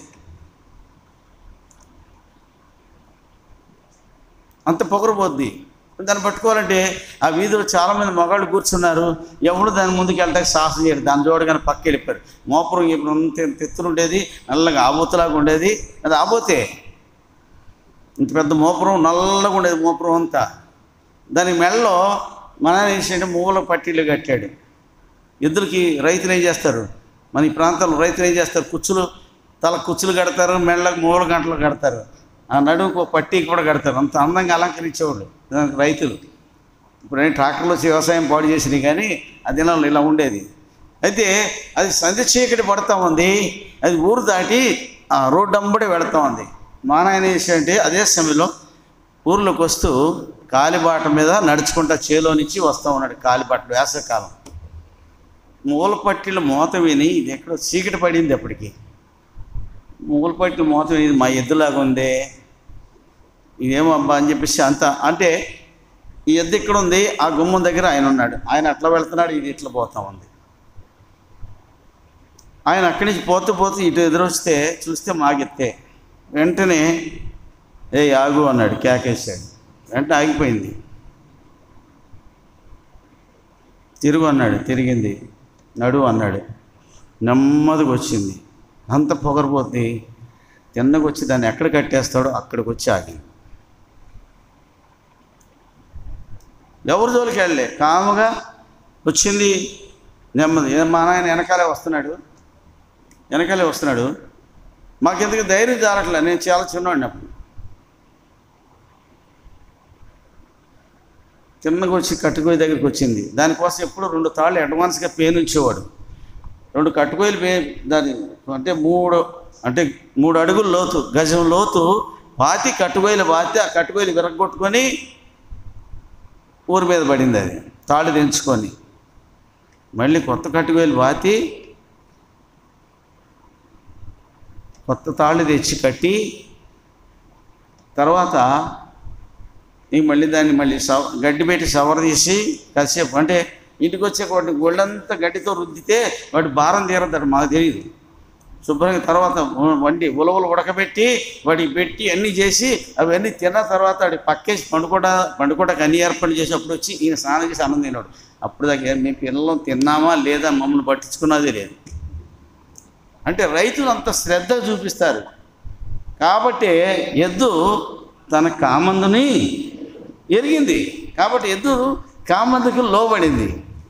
అంత పొగరపోద్ది దాన్ని పట్టుకోవాలంటే ఆ వీధిలో చాలామంది మగాళ్ళు కూర్చున్నారు ఎవడు దాని ముందుకు వెళ్ళడానికి సాహసం చేయడు దాని చూడగానే పక్క వెళ్ళిపోయారు మోపురం ఇప్పుడు అంత తెత్తులు ఉండేది నల్లగా ఆబోతులాగా ఉండేది అది ఆబోతే ఇంత పెద్ద మోపురం నల్లగా ఉండేది మోపురం అంతా దాని మెడలో మన ఏంటంటే మూల పట్టీలు కట్టాడు ఎద్దులకి రైతులు ఏం చేస్తారు మన ఈ ప్రాంతంలో రైతులు ఏం చేస్తారు కుచ్చులు తల కుచ్చులు కడతారు మెళ్ళకు మూల గంటలు కడతారు ఆ నడుముకు ఒక పట్టీ కూడా కడతారు అంత అందంగా అలంకరించేవాళ్ళు దానికి రైతులు ఇప్పుడు ఏంటి ట్రాక్టర్లో వచ్చి వ్యవసాయం పాడు చేసినాయి కానీ ఆ దినాల్లో ఇలా ఉండేది అయితే అది సంధ్య చీకటి పడతా ఉంది అది ఊరు దాటి ఆ రోడ్డు అంబడి వెళుతూ ఉంది మా నాయన ఏంటంటే అదే సమయంలో ఊర్లోకి వస్తూ కాలిబాట మీద నడుచుకుంటా చేలో నుంచి వస్తూ ఉన్నాడు కాలిబాట వేసవకాలం మూల పట్టిల మూత విని ఇది ఎక్కడో చీకటి పడింది అప్పటికి మూల పట్టిల మూత విని ఇది మా ఎద్దులాగా ఉందే ఇదేమో అబ్బా అని చెప్పేసి అంత అంటే ఈ ఎద్దు ఇక్కడ ఉంది ఆ గుమ్మం దగ్గర ఆయన ఉన్నాడు ఆయన అట్లా వెళ్తున్నాడు ఇది ఇట్లా పోతా ఉంది ఆయన అక్కడి నుంచి పోతూ పోతూ ఇటు ఎదురొస్తే చూస్తే మాగెత్తే వెంటనే ఏ ఆగు అన్నాడు కేకేశాడు వెంటనే ఆగిపోయింది తిరుగు అన్నాడు తిరిగింది నడు అన్నాడు నెమ్మదిగా వచ్చింది అంత పొగరపోతే తిన్నగా వచ్చి దాన్ని ఎక్కడ కట్టేస్తాడో అక్కడికి వచ్చి ఆగి ఎవరి జోలికి వెళ్ళలే కాముగా వచ్చింది నెమ్మది ఏ మా నాయన వెనకాలే వస్తున్నాడు వెనకాలే వస్తున్నాడు మాకెందుకు ధైర్యం జారట్లే నేను చాలా చిన్నవాడిని అప్పుడు చిన్నగా వచ్చి కట్టుకోయి దగ్గరికి వచ్చింది దానికోసం ఎప్పుడు రెండు తాళ్ళు అడ్వాన్స్గా పేనుంచేవాడు రెండు కట్టుకోయలు పే దాని అంటే మూడు అంటే మూడు అడుగుల లోతు గజం లోతు పాతి కట్టుకోయలు పాతి ఆ కట్టుకోయలు విరగొట్టుకొని ఊరి మీద పడింది అది తాళి తెంచుకొని మళ్ళీ కొత్త కట్టువేలు బాతి కొత్త తాళ్ళు తెచ్చి కట్టి తర్వాత ఇంక మళ్ళీ దాన్ని మళ్ళీ సవ గడ్డి పెట్టి సవర తీసి కాసేపు అంటే ఇంటికి వచ్చే వాడిని గొళ్ళంతా గడ్డితో రుద్దితే వాడి భారం తీరద్దాడు మాకు తెలియదు శుభ్రంగా తర్వాత వండి ఉలవలు ఉడకబెట్టి వాడికి పెట్టి అన్నీ చేసి అవన్నీ తిన్న తర్వాత వాడి పక్కేసి పండుకోట పండుకోటకు అన్ని ఏర్పాటు చేసినప్పుడు వచ్చి ఈయన స్నానం చేసి అన్నం తిన్నాడు అప్పుడు దాకా మీ పిల్లలు తిన్నామా లేదా మమ్మల్ని పట్టించుకున్నది లేదు అంటే రైతులు అంత శ్రద్ధ చూపిస్తారు కాబట్టి ఎద్దు తన కామందుని ఎరిగింది కాబట్టి ఎద్దు కామందుకు లోబడింది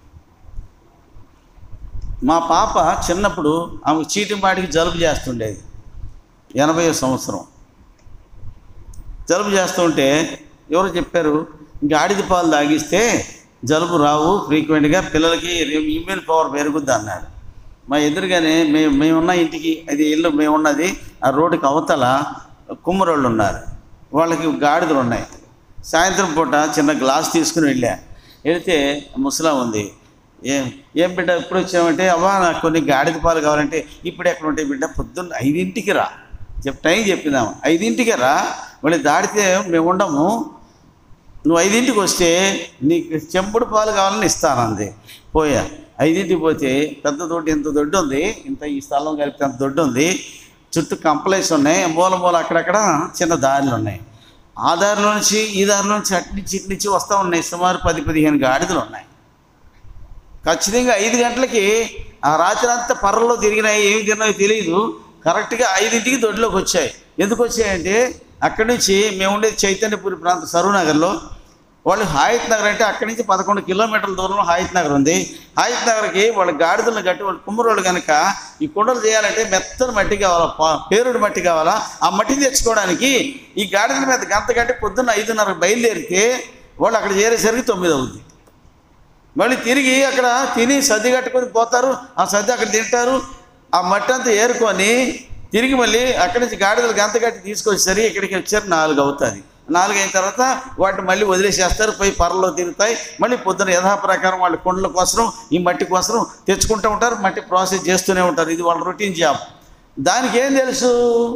మా పాప చిన్నప్పుడు ఆమె చీటింపాటికి జలుబు చేస్తుండేది ఎనభై సంవత్సరం జలుబు చేస్తుంటే ఎవరు చెప్పారు గాడిద పాలు తాగిస్తే జలుబు రావు ఫ్రీక్వెంట్గా పిల్లలకి ఇమ్యూన్ పవర్ పెరుగుద్ది అన్నాడు మా ఎదురుగానే మేము మేమున్న ఇంటికి అది ఇల్లు మేమున్నది ఆ రోడ్డుకి అవతల కుమ్మరోళ్ళు ఉన్నారు వాళ్ళకి గాడిదలు ఉన్నాయి సాయంత్రం పూట చిన్న గ్లాస్ తీసుకుని వెళ్ళా వెళితే ముసలా ఉంది ఏం ఏం బిడ్డ ఎప్పుడు వచ్చామంటే అవ్వా నాకు కొన్ని గాడిద పాలు కావాలంటే ఇప్పుడు ఎక్కడ ఉంటాయి బిడ్డ పొద్దున్న ఐదింటికి రా చెప్ టైం చెప్పినాము ఐదింటికి రా మళ్ళీ దాడితే మేము ఉండము నువ్వు ఐదింటికి వస్తే నీకు చెంపుడు పాలు కావాలని ఇస్తానంది పోయా ఐదింటికి పోతే పెద్ద దొడ్డు ఇంత దొడ్డు ఉంది ఇంత ఈ స్థలం కలిపి అంత దొడ్డు ఉంది చుట్టూ కంప్లైంట్స్ ఉన్నాయి మూల మూల అక్కడక్కడ చిన్న దారులు ఉన్నాయి ఆ దారిలో నుంచి ఈ దారిలో నుంచి అటు నుంచి ఇటు నుంచి వస్తూ ఉన్నాయి సుమారు పది పదిహేను గాడిదలు ఉన్నాయి ఖచ్చితంగా ఐదు గంటలకి ఆ రాత్రి అంతా పర్రలో తిరిగినాయి ఏమి తిన్నాయో తెలియదు కరెక్ట్గా ఐదింటికి దొడ్లోకి వచ్చాయి ఎందుకు వచ్చాయంటే అక్కడి నుంచి మేము ఉండేది చైతన్యపురి ప్రాంతం సరూనగర్లో వాళ్ళు హాయత్ నగర్ అంటే అక్కడి నుంచి పదకొండు కిలోమీటర్ల దూరంలో హాయత్ నగర్ ఉంది హాయత్ నగర్కి వాళ్ళ గాడిదలను కట్టి వాళ్ళు కుమ్మరోళ్ళు కనుక ఈ కుండలు చేయాలంటే మెత్తని మట్టి కావాలా పా- పేరుడు మట్టి కావాలా ఆ మట్టిని తెచ్చుకోవడానికి ఈ గాడిదల మీద గంత కట్టి పొద్దున్న ఐదున్నర బయలుదేరితే వాళ్ళు అక్కడ చేరేసరికి తొమ్మిది అవుద్ది మళ్ళీ తిరిగి అక్కడ తిని సర్ది కట్టుకొని పోతారు ఆ సర్ది అక్కడ తింటారు ఆ మట్టి అంతా ఏరుకొని తిరిగి మళ్ళీ అక్కడి నుంచి గాడిదలు గంత కట్టి తీసుకొచ్చేసరికి ఇక్కడికి వచ్చారు నాలుగు అవుతుంది నాలుగు అయిన తర్వాత వాటిని మళ్ళీ వదిలేసేస్తారు పోయి పరలో తిరుగుతాయి మళ్ళీ పొద్దున యథాప్రకారం వాళ్ళ కుండల కోసం ఈ మట్టి కోసం తెచ్చుకుంటూ ఉంటారు మట్టి ప్రాసెస్ చేస్తూనే ఉంటారు ఇది వాళ్ళ రొటీన్ జాబ్ దానికి ఏం తెలుసు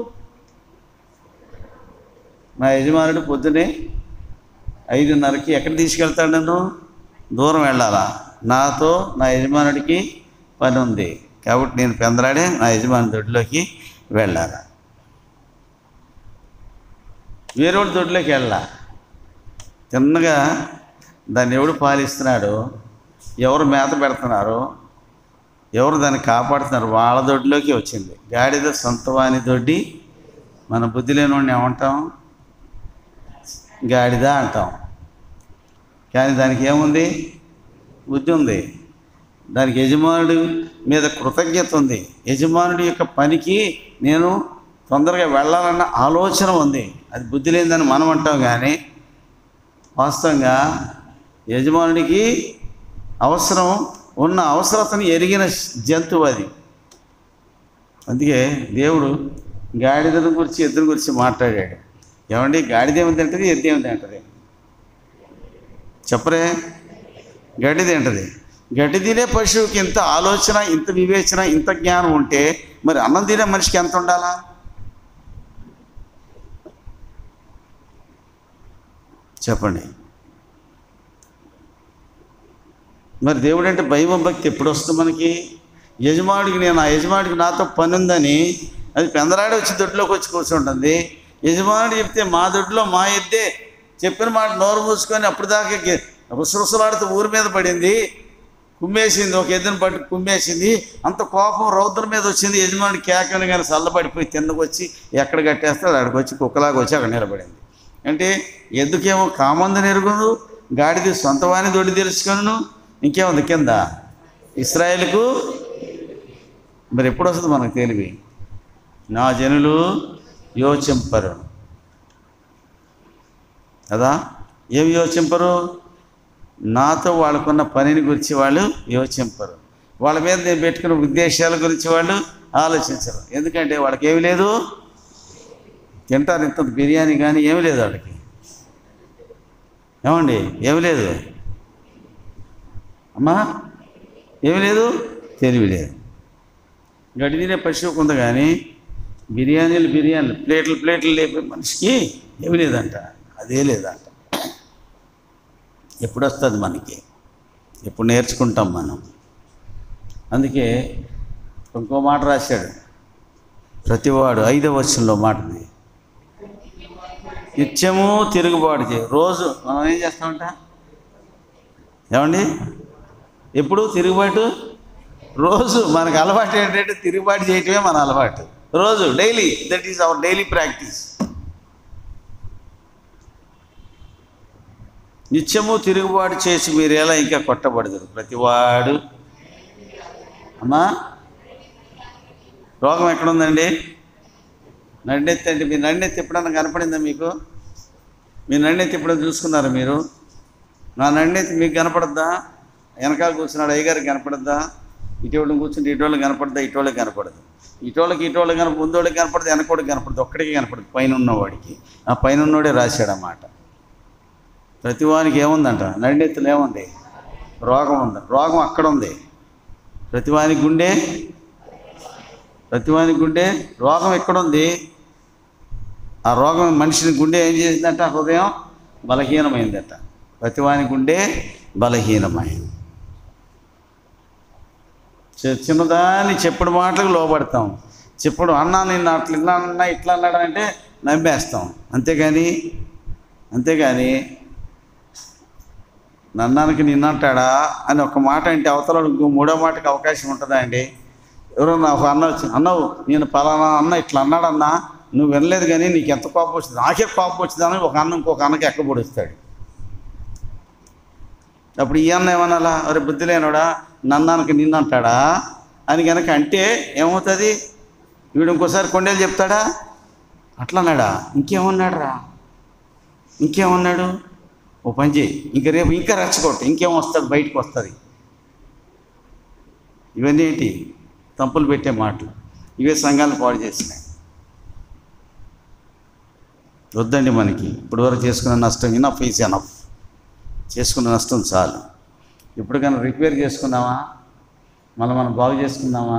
మా యజమానుడు పొద్దునే ఐదున్నరకి ఎక్కడ తీసుకెళ్తాడు నన్ను దూరం వెళ్ళాలా నాతో నా యజమానుడికి పని ఉంది కాబట్టి నేను పెందలాడే నా యజమాని దొడ్లోకి వెళ్ళాలి వేరే వాళ్ళ దొడ్లోకి వెళ్ళా తిన్నగా దాన్ని ఎవడు పాలిస్తున్నాడో ఎవరు మేత పెడుతున్నారో ఎవరు దాన్ని కాపాడుతున్నారు వాళ్ళ దొడ్లోకి వచ్చింది గాడిద సొంతవాని దొడ్డి మన బుద్ధి లేనివాడిని ఏమంటాం గాడిద అంటాం కానీ దానికి ఏముంది బుద్ధి ఉంది దానికి యజమానుడి మీద కృతజ్ఞత ఉంది యజమానుడి యొక్క పనికి నేను తొందరగా వెళ్ళాలన్న ఆలోచన ఉంది అది బుద్ధి లేదని మనం అంటాం కానీ వాస్తవంగా యజమానుడికి అవసరం ఉన్న అవసరతను ఎరిగిన జంతువు అది అందుకే దేవుడు గాడిదల గురించి ఎద్దుల గురించి మాట్లాడాడు ఏమండి గాడిద ఏమి తింటుంది ఎద్దు ఏమి తింటుంది చెప్పరే గడ్డి తింటది గడ్డి తినే పశువుకి ఇంత ఆలోచన ఇంత వివేచన ఇంత జ్ఞానం ఉంటే మరి అన్నం తినే మనిషికి ఎంత ఉండాలా చెప్పండి మరి దేవుడు అంటే భయం భక్తి ఎప్పుడు వస్తుంది మనకి యజమానుడికి నేను ఆ యజమానుడికి నాతో పని ఉందని అది పెందరాడి వచ్చి దొడ్లోకి వచ్చి కూర్చుంటుంది యజమానుడు చెప్తే మా దొడ్లో మా ఎద్దే చెప్పిన మాట నోరు మూసుకొని అప్పుడు దాకా రుసరుసలాడుతూ ఊరి మీద పడింది కుమ్మేసింది ఒక ఎద్దుని పట్టి కుమ్మేసింది అంత కోపం రౌద్రం మీద వచ్చింది యజమాని కేకని కానీ చల్లబడిపోయి కిందకు వచ్చి ఎక్కడ కట్టేస్తాడు అక్కడికి వచ్చి కుక్కలాగా వచ్చి అక్కడ నిలబడింది అంటే ఎందుకేమో కామందని ఎరుగును గాడిది సొంతవాణి దొడ్డి తెలుసుకొను ఇంకేముంది కింద ఇస్రాయేల్కు మరి ఎప్పుడు వస్తుంది మనకు తెలివి నా జనులు యోచింపరు కదా ఏమి యోచింపరు నాతో వాళ్ళకున్న పనిని గురించి వాళ్ళు యోచింపరు వాళ్ళ మీద నేను పెట్టుకున్న ఉద్దేశాల గురించి వాళ్ళు ఆలోచించరు ఎందుకంటే వాళ్ళకి ఏమి లేదు తింటారు ఇంత బిర్యానీ కానీ ఏమి లేదు వాళ్ళకి ఏమండి ఏమి లేదు అమ్మా ఏమి లేదు తెలివి లేదు గడి తినే పశువుకు ఉంది కానీ బిర్యానీలు బిర్యానీలు ప్లేట్లు ప్లేట్లు లేపే మనిషికి ఏమి లేదంట అదే లేదంట ఎప్పుడు వస్తుంది మనకి ఎప్పుడు నేర్చుకుంటాం మనం అందుకే ఇంకో మాట రాశాడు ప్రతివాడు ఐదవ వచనంలో మాటది నిత్యము తిరుగుబాటు చేయ రోజు మనం ఏం చేస్తామంట ఏమండి ఎప్పుడు తిరుగుబాటు రోజు మనకు అలవాటు ఏంటంటే తిరుగుబాటు చేయటమే మన అలవాటు రోజు daily that is our daily practice నిత్యము తిరుగుబాటు చేసి మీరు ఎలా ఇంకా కొట్టబడదురు ప్రతివాడు అమ్మా రోగం ఎక్కడుందండి నన్నెత్తి అంటే మీ నన్నెత్తి ఎప్పుడన్నా కనపడిందా మీకు మీ నన్నెత్తి ఎప్పుడైనా చూసుకున్నారా మీరు నా నన్నెత్తి మీకు కనపడద్దా వెనకాల కూర్చున్నాడు అయ్యగారికి కనపడద్దా ఇటీవల కూర్చుంటే ఇటీవల కనపడదా ఇటీవలకి కనపడదు ఇటీవలకి ఇటీవలకి కనప ముందోళ్ళకి కనపడదు వెనకోడికి కనపడదు ఒక్కడికి కనపడదు పైన ఉన్నవాడికి ఆ పైన ఉన్నోడే రాశాడన్నమాట ప్రతివానికి ఏముందంట నడినెత్తులు ఏముంది రోగం ఉంది రోగం అక్కడ ఉంది ప్రతివానికి గుండె ప్రతివానికి గుండె రోగం ఎక్కడుంది ఆ రోగం మనిషిని గుండె ఏం చేసిందంట హృదయం బలహీనమైందట ప్రతివాని గుండె బలహీనమైంది చి- చిన్నదాన్ని చెప్పుడు మాటలకు లోపడతాం చెప్పుడు అన్నా నిన్ను అట్లా ఇట్లా అన్నా ఇట్లా అన్నాడంటే నమ్మేస్తాం అంతేగాని అంతేగాని నన్నానికి నిన్నంటాడా అని ఒక మాట అంటే అవతల ఇంకో మూడో మాటకి అవకాశం ఉంటుందా అండి ఎవరన్నా ఒక అన్న వచ్చి అన్నావు నేను పలానా అన్న ఇట్లా అన్నాడన్నా నువ్వు వినలేదు కానీ నీకు ఎంత కోపం వచ్చింది నాకే కోపం వచ్చిందని ఒక అన్న ఇంకొక అన్నకి ఎక్కబొడుస్తాడు అప్పుడు ఈ అన్న ఏమనాలా అరే బుద్ధి లేనోడా నన్నానికి నిన్నంటాడా అని కనుక అంటే ఏమవుతుంది వీడు ఇంకోసారి కొండేలు చెప్తాడా అట్లా అన్నాడా ఇంకేమన్నాడు రా ఇంకేమన్నాడు ఓ పని చేయి ఇంక రేపు ఇంకా రెచ్చగొట్టు ఇంకేం వస్తుంది బయటకు వస్తుంది ఇవన్నీ ఏంటి తంపులు పెట్టే మాటలు ఇవే సంఘాలను పాడు చేసినాయి వద్దండి మనకి ఇప్పటివరకు చేసుకున్న నష్టం ఇనఫ్ ఈజ్ ఎనఫ్ చేసుకున్న నష్టం చాలు ఇప్పటికైనా రిపేర్ చేసుకున్నామా మళ్ళీ మనం బాగు చేసుకుందామా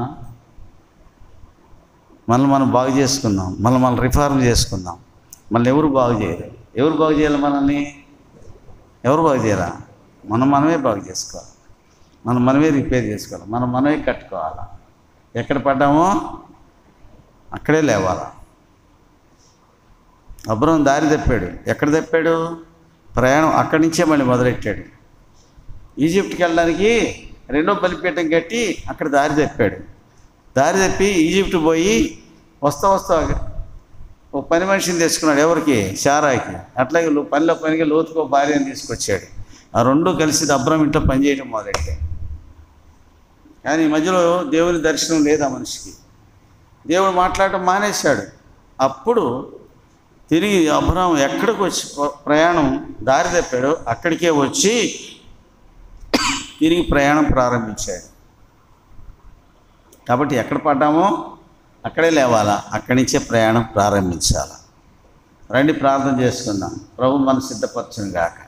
మళ్ళీ మనం బాగు చేసుకుందాం మళ్ళీ మనం రిఫార్మ్ చేసుకుందాం మళ్ళీ ఎవరు బాగు చేయరు ఎవరు బాగు చేయాలి మనల్ని ఎవరు బాగు చేయరా మనం మనమే బాగు చేసుకోవాలి మనం మనమే రిపేర్ చేసుకోవాలి మనం మనమే కట్టుకోవాలి ఎక్కడ పడ్డామో అక్కడే లేవాలా అబ్రహం దారి తప్పాడు ఎక్కడ తప్పాడు ప్రయాణం అక్కడి నుంచే మళ్ళీ మొదలెట్టాడు ఈజిప్ట్కి వెళ్ళడానికి రెండో బలిపీఠం కట్టి అక్కడ దారి తప్పాడు దారి తప్పి ఈజిప్ట్ పోయి వస్తా వస్తా ఓ పని మనిషిని తెచ్చుకున్నాడు ఎవరికి షారాకి అట్లాగే లో- పనిలో పనికి లోతుకో భార్యను తీసుకొచ్చాడు ఆ రెండు కలిసి అబ్రహం ఇంట్లో పనిచేయడం మొదలెట్టాడు కానీ ఈ మధ్యలో దేవుని దర్శనం లేదు ఆ మనిషికి దేవుడు మాట్లాడటం మానేశాడు అప్పుడు తిరిగి అబ్రహం ఎక్కడికి వచ్చి ప్ర- ప్రయాణం దారి తప్పాడో అక్కడికే వచ్చి తిరిగి ప్రయాణం ప్రారంభించాడు కాబట్టి ఎక్కడ పడ్డామో అక్కడే లేవాలా అక్కడి నుంచే ప్రయాణం ప్రారంభించాలా రండి ప్రార్థన చేసుకుందాం ప్రభు మన సిద్ధపరచును గాక